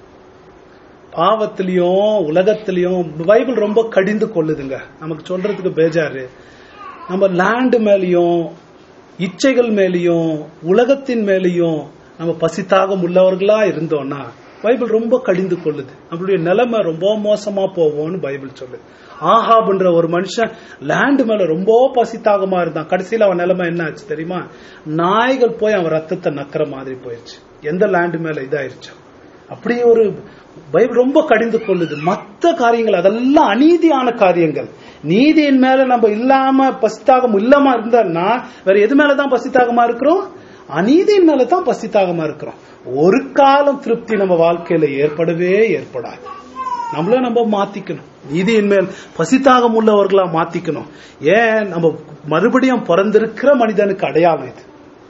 பாவத்திலையும் உலகத்திலையும் பைபிள் ரொம்ப கடிந்து கொள்ளுதுங்க நமக்கு சொல்றதுக்கு பேஜாரு நம்ம லேண்டு மேலேயும் இச்சைகள் மேலேயும் உலகத்தின் மேலேயும் நம்ம பசித்தாகம் உள்ளவர்களா இருந்தோம்னா பைபிள் ரொம்ப கடிந்து கொள்ளுது நம்மளுடைய நிலைமை ரொம்ப மோசமா போவோம்னு பைபிள் சொல்லுது ஆஹாப்ன்ற ஒரு மனுஷன் லேண்டு மேல ரொம்ப பசித்தாகமா இருந்தான் கடைசியில அவன் நிலைமை என்ன ஆச்சு தெரியுமா நாய்கள் போய் அவன் ரத்தத்தை நக்கிற மாதிரி போயிருச்சு எந்த லேண்டு மேல இதாயிருச்சு அப்படி ஒரு பைபிள் ரொம்ப கடிந்து கொள்ளுது மத்த காரியங்கள் அதெல்லாம் அநீதியான காரியங்கள் நீதியின் மேல நம்ம இல்லாம பசித்தாகம் இல்லாம இருந்தோம்னா வேற எது மேலதான் பசித்தாகமா இருக்கிறோம் அநீதியின் மேலதான் பசித்தாகமா இருக்கிறோம் ஒரு காலம் திருப்தி நம்ம வாழ்க்கையில ஏற்படவே ஏற்படாது நம்மள நம்ம மாத்திக்கணும் நீதியின் மேல் பசித்தாகம் உள்ளவர்களா மாத்திக்கணும் ஏன் நம்ம மறுபடியும் பிறந்திருக்கிற மனிதனுக்கு அடையாளம் இது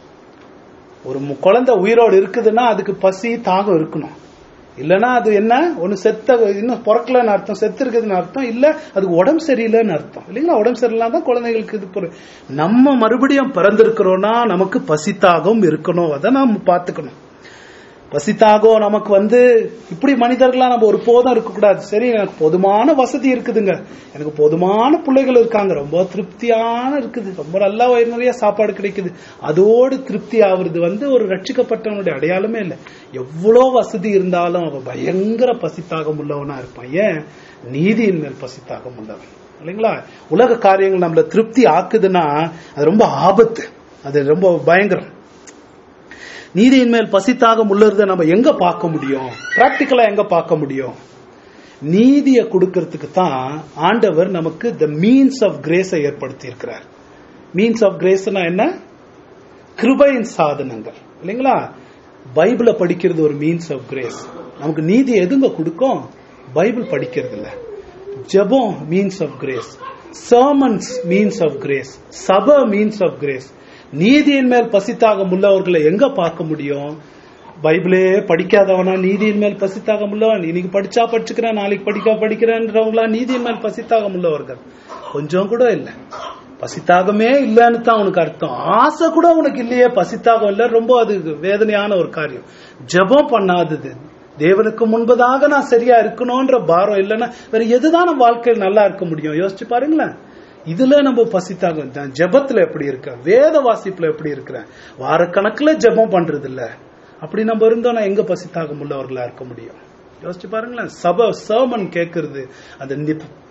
ஒரு மு- குழந்தை உயிரோடு இருக்குதுன்னா அதுக்கு பசி தாகம் இருக்கணும் இல்லனா அது என்ன ஒன்னு செத்த இன்னும் பிறக்கலன்னு அர்த்தம் செத்து இருக்குதுன்னு அர்த்தம் இல்ல அதுக்கு உடம்பு சரியில்லைன்னு அர்த்தம் இல்லைங்களா உடம்பு சரியில்லாம் தான் குழந்தைகளுக்கு இது பொரு- நம்ம மறுபடியும் பிறந்திருக்கிறோம்னா நமக்கு பசித்தாகம் இருக்கணும் அதை நாம் பார்த்துக்கணும் பசித்தாகம் நமக்கு வந்து இப்படி மனிதர்களா நம்ம ஒரு போதும் இருக்கக்கூடாது சரி எனக்கு போதுமான வசதி இருக்குதுங்க எனக்கு போதுமான பிள்ளைகள் இருக்காங்க ரொம்ப திருப்தியான இருக்குது ரொம்ப நல்லா வயிறு நிறைய சாப்பாடு கிடைக்குது அதோடு திருப்தி ஆகுறது வந்து ஒரு ரட்சிக்கப்பட்டவனுடைய அடையாளமே இல்லை எவ்வளோ வசதி இருந்தாலும் அவன் பயங்கர பசித்தாகம் உள்ளவனா இருப்பான் ஏன் நீதியின் மேல் பசித்தாகம் உள்ளவன் இல்லைங்களா உலக காரியங்கள் நம்மள திருப்தி ஆக்குதுன்னா அது ரொம்ப ஆபத்து அது ரொம்ப பயங்கரம் நீதியின் மேல் பசித்தாகம் உள்ளதை நம்ம எங்க பார்க்க முடியும் பிராக்டிக்கலா எங்க பார்க்க முடியும் நீதியை கொடுக்கறதுக்கு தான் ஆண்டவர் நமக்கு த மீன்ஸ் ஆஃப் கிரேஸை ஏற்படுத்தி இருக்கிறார் மீன்ஸ் ஆஃப் கிரேஸ்னா என்ன கிருபையின் சாதனங்கள் இல்லைங்களா பைபிளை படிக்கிறது ஒரு மீன்ஸ் ஆஃப் கிரேஸ் நமக்கு நீதி எதுங்க கொடுக்கும் பைபிள் படிக்கிறது இல்ல ஜெபம் means of grace sermons means of grace சபை மீன்ஸ் ஆஃப் கிரேஸ் நீதியின் மேல் பசித்தாகம் உள்ளவர்களை எங்க பார்க்க முடியும் பைபிளே படிக்காதவனா நீதியின் மேல் பசித்தாகம் உள்ளவன் இன்னைக்கு படிச்சா படிச்சுக்கிறேன் நாளைக்கு படிக்கா படிக்கிறேன்றவங்களா நீதியின் மேல் பசித்தாகம் உள்ளவர்கள் கொஞ்சம் கூட இல்ல பசித்தாகமே இல்லைன்னு தான் உனக்கு அர்த்தம் ஆசை கூட உனக்கு இல்லையே பசித்தாகம் இல்ல ரொம்ப அது வேதனையான ஒரு காரியம் ஜெபம் பண்ணாதது தேவனுக்கு முன்பதாக நான் சரியா இருக்கணும்ன்ற பாரம் இல்லைன்னா வேற எதுதான் நம்ம வாழ்க்கையில் நல்லா இருக்க முடியும் யோசிச்சு பாருங்களேன் இதுல நம்ம பசித்தாகம் தான் ஜெபத்துல எப்படி இருக்க வேத வாசிப்புல எப்படி இருக்கிறேன் வாரக்கணக்குல ஜெபம் பண்றது இல்ல அப்படி நம்ம இருந்தோம்னா எங்க பசித்தாகம் உள்ளவர்களா இருக்க முடியும் யோசிச்சு பாருங்களேன் சபை சர்மன் கேட்கறது அந்த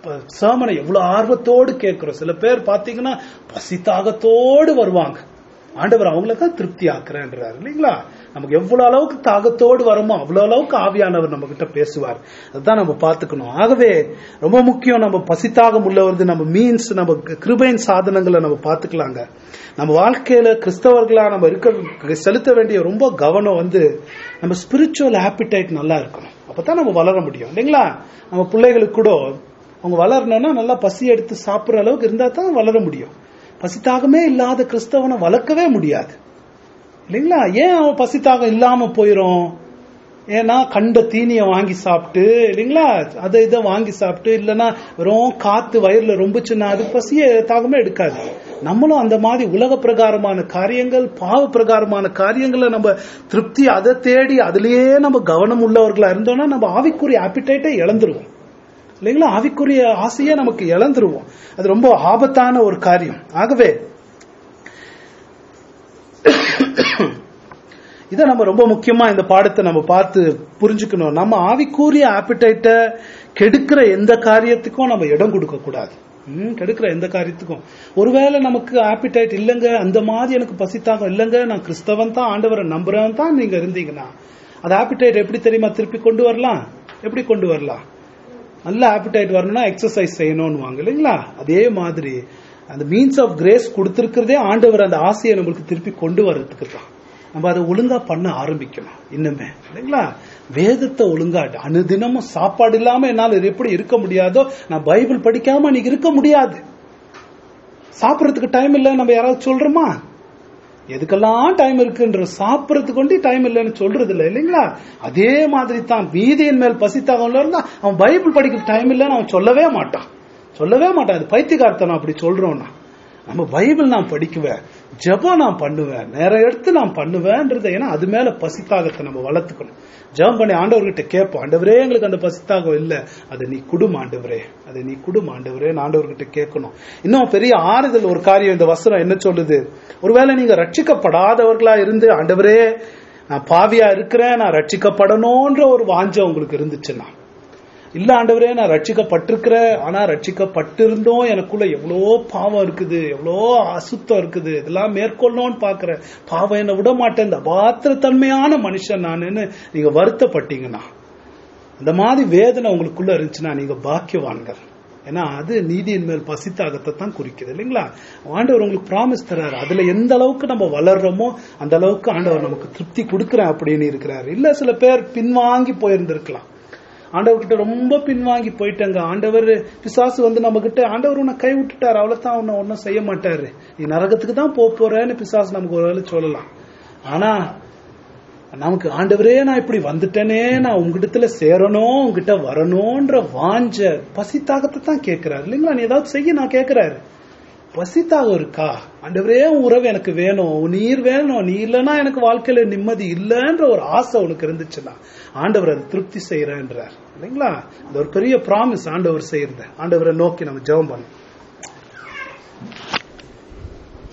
சர்மனை எவ்வளவு ஆர்வத்தோடு கேட்கிறோம் சில பேர் பாத்தீங்கன்னா பசித்தாகத்தோடு வருவாங்க ஆண்டவர் அவங்கள தான் திருப்தி ஆக்குறேன்றாரு இல்லைங்களா நமக்கு எவ்வளவு அளவுக்கு தாகத்தோடு வரமோ அவ்வளவு அளவுக்கு ஆவியானவர் நம்ம கிட்ட பேசுவார் அதுதான் நம்ம பார்த்துக்கணும் ஆகவே ரொம்ப முக்கியம் நம்ம பசித்தாகம் உள்ளவரது நம்ம மீன்ஸ் நம்ம கிருபையின் சாதனங்களை நம்ம பார்த்துக்கலாங்க நம்ம வாழ்க்கையில கிறிஸ்தவர்களா நம்ம இருக்க செலுத்த வேண்டிய ரொம்ப கவனம் வந்து நம்ம ஸ்பிரிச்சுவல் ஆப்பிடைட் நல்லா இருக்கணும் அப்பதான் நம்ம வளர முடியும் இல்லைங்களா நம்ம பிள்ளைகளுக்கு கூட அவங்க வளரணும்னா நல்லா பசி எடுத்து சாப்பிடுற அளவுக்கு இருந்தா தான் வளர முடியும் பசித்தாகமே இல்லாத கிறிஸ்தவனை வளர்க்கவே முடியாது இல்லைங்களா ஏன் அவன் பசித்தாகம் இல்லாம போயிரும் ஏன்னா கண்ட தீனியை வாங்கி சாப்பிட்டு இல்லைங்களா அதை இதை வாங்கி சாப்பிட்டு இல்லைன்னா வெறும் காத்து வயிறுல ரொம்பச்சுன்னா அது பசிய தாகமே எடுக்காது நம்மளும் அந்த மாதிரி உலக பிரகாரமான காரியங்கள் பாவ பிரகாரமான காரியங்களை நம்ம திருப்தி அதை தேடி அதுலயே நம்ம கவனம் உள்ளவர்களா இருந்தோம்னா நம்ம ஆவிக்குரிய ஆப்பிடைட்டை இழந்துருவோம் இல்லைங்களா ஆவிக்குரிய ஆசையே நமக்கு இழந்துருவோம் அது ரொம்ப ஆபத்தான ஒரு காரியம் ஆகவே இதை நம்ம ரொம்ப முக்கியமா இந்த பாடத்தை நம்ம பார்த்து புரிஞ்சுக்கணும் நம்ம ஆவிக்கூறிய ஆப்பிடைட்ட கெடுக்கிற எந்த காரியத்துக்கும் நம்ம இடம் கொடுக்க கூடாது ம், கெடுக்கிற எந்த காரியத்துக்கும் ஒருவேளை நமக்கு ஆப்பிடைட் இல்லைங்க அந்த மாதிரி எனக்கு பசித்தாகம் இல்லைங்க நான் கிறிஸ்தவன் தான் ஆண்டவரை நம்புறவன் தான் நீங்க இருந்தீங்கன்னா அது ஆப்பிடைட் எப்படி தெரியுமா திருப்பி கொண்டு வரலாம் எப்படி கொண்டு வரலாம் நல்ல ஆப்பிடைட் வரணும்னா எக்ஸசைஸ் செய்யணும்னு வாங்க இல்லைங்களா அதே மாதிரி அந்த மீன்ஸ் ஆஃப் கிரேஸ் கொடுத்திருக்கிறதே ஆண்டவர் அந்த ஆசையை நம்மளுக்கு திருப்பி கொண்டு வர்றதுக்கு தான் நம்ம அதை ஒழுங்கா பண்ண ஆரம்பிக்கணும் இன்னுமே இல்லைங்களா வேதத்தை ஒழுங்கா அனுதினமும் சாப்பாடு இல்லாம என்னால எப்படி இருக்க முடியாதோ நான் பைபிள் படிக்காம நீங்க இருக்க முடியாது சாப்பிடறதுக்கு டைம் இல்லை நம்ம யாராவது சொல்றோமா எதுக்கெல்லாம் டைம் இருக்குன்ற சாப்பிடறதுக்கு கொண்டு டைம் இல்லைன்னு சொல்றது இல்லை இல்லைங்களா அதே மாதிரி தான் வீதியின் மேல் பசித்தாகல இருந்தா அவன் பைபிள் படிக்கிற டைம் இல்லைன்னு அவன் சொல்லவே மாட்டான் சொல்லவே மாட்டான் அது பைத்தியகார்த்தனம் அப்படி சொல்றோம்னா நம்ம பைபிள் நான் படிக்குவேன் ஜெபம் நான் பண்ணுவேன் நேரம் எடுத்து நான் பண்ணுவேன்றது ஏன்னா அது மேல பசித்தாகத்தை நம்ம வளர்த்துக்கணும் ஜெபம் பண்ணி ஆண்டவர்கிட்ட கேட்போம் ஆண்டவரே எங்களுக்கு அந்த பசித்தாகம் இல்ல அதை நீ குடும் ஆண்டவரே அதை நீ குடும் ஆண்டவரே ஆண்டவர்கிட்ட கேட்கணும் இன்னும் பெரிய ஆறுதல் ஒரு காரியம் இந்த வசனம் என்ன சொல்லுது ஒருவேளை நீங்க ரட்சிக்கப்படாதவர்களா இருந்து ஆண்டவரே நான் பாவியா இருக்கிறேன் நான் ரட்சிக்கப்படணும்ன்ற ஒரு வாஞ்சம் உங்களுக்கு இருந்துச்சுன்னா இல்ல ஆண்டவரே நான் ரட்சிக்கப்பட்டிருக்கிறேன் ஆனா ரட்சிக்கப்பட்டிருந்தோம் எனக்குள்ள எவ்வளோ பாவம் இருக்குது எவ்வளோ அசுத்தம் இருக்குது இதெல்லாம் மேற்கொள்ளணும்னு பாக்குறேன் பாவம் என்ன விட மாட்டேன் இந்த பாத்திரத்தன்மையான மனுஷன் நானுன்னு நீங்க வருத்தப்பட்டீங்கன்னா இந்த மாதிரி வேதனை உங்களுக்குள்ள இருந்துச்சுன்னா நீங்க பாக்கியவான்கள் ஏன்னா அது நீதியின் மேல் பசித்தாகத்தை தான் குறிக்குது இல்லைங்களா ஆண்டவர் உங்களுக்கு ப்ராமிஸ் தர்றாரு அதுல எந்த அளவுக்கு நம்ம வளர்றோமோ அந்த அளவுக்கு ஆண்டவர் நமக்கு திருப்தி கொடுக்குறேன் அப்படின்னு இருக்கிறாரு இல்ல சில பேர் பின்வாங்கி போயிருந்திருக்கலாம் ஆண்டவர்கிட்ட ரொம்ப பின்வாங்கி போயிட்டாங்க ஆண்டவர் பிசாசு வந்து நம்ம கிட்ட ஆண்டவர் உன்னை கை விட்டுட்டாரு அவ்வளவுதான் உன்னை ஒன்னும் செய்ய மாட்டாரு நீ நரகத்துக்கு தான் போக போறேன்னு பிசாசு நமக்கு ஒரு வேளை சொல்லலாம் ஆனா நமக்கு ஆண்டவரே நான் இப்படி வந்துட்டேனே நான் உங்ககிட்ட சேரணும் உங்ககிட்ட வரணும்ன்ற வாஞ்ச பசித்தாகத்தை தான் கேட்கிறாரு இல்லைங்களா நீ ஏதாவது செய்ய நான் கேட்கிறாரு பசித்தாகம் இருக்கா ஆண்டவரே உன் உறவு எனக்கு வேணும் உன் நீர் வேணும் நீ இல்லைன்னா எனக்கு வாழ்க்கையில நிம்மதி இல்லைன்ற ஒரு ஆசை உனக்கு இருந்துச்சுன்னா ஆண்டவர் அதை திருப்தி செய்யறேன்றார் இல்லைங்களா அது ஒரு பெரிய ப்ராமிஸ் ஆண்டவர் செய்யறது ஆண்டவரை நோக்கி நம்ம ஜெபம் பண்ணணும்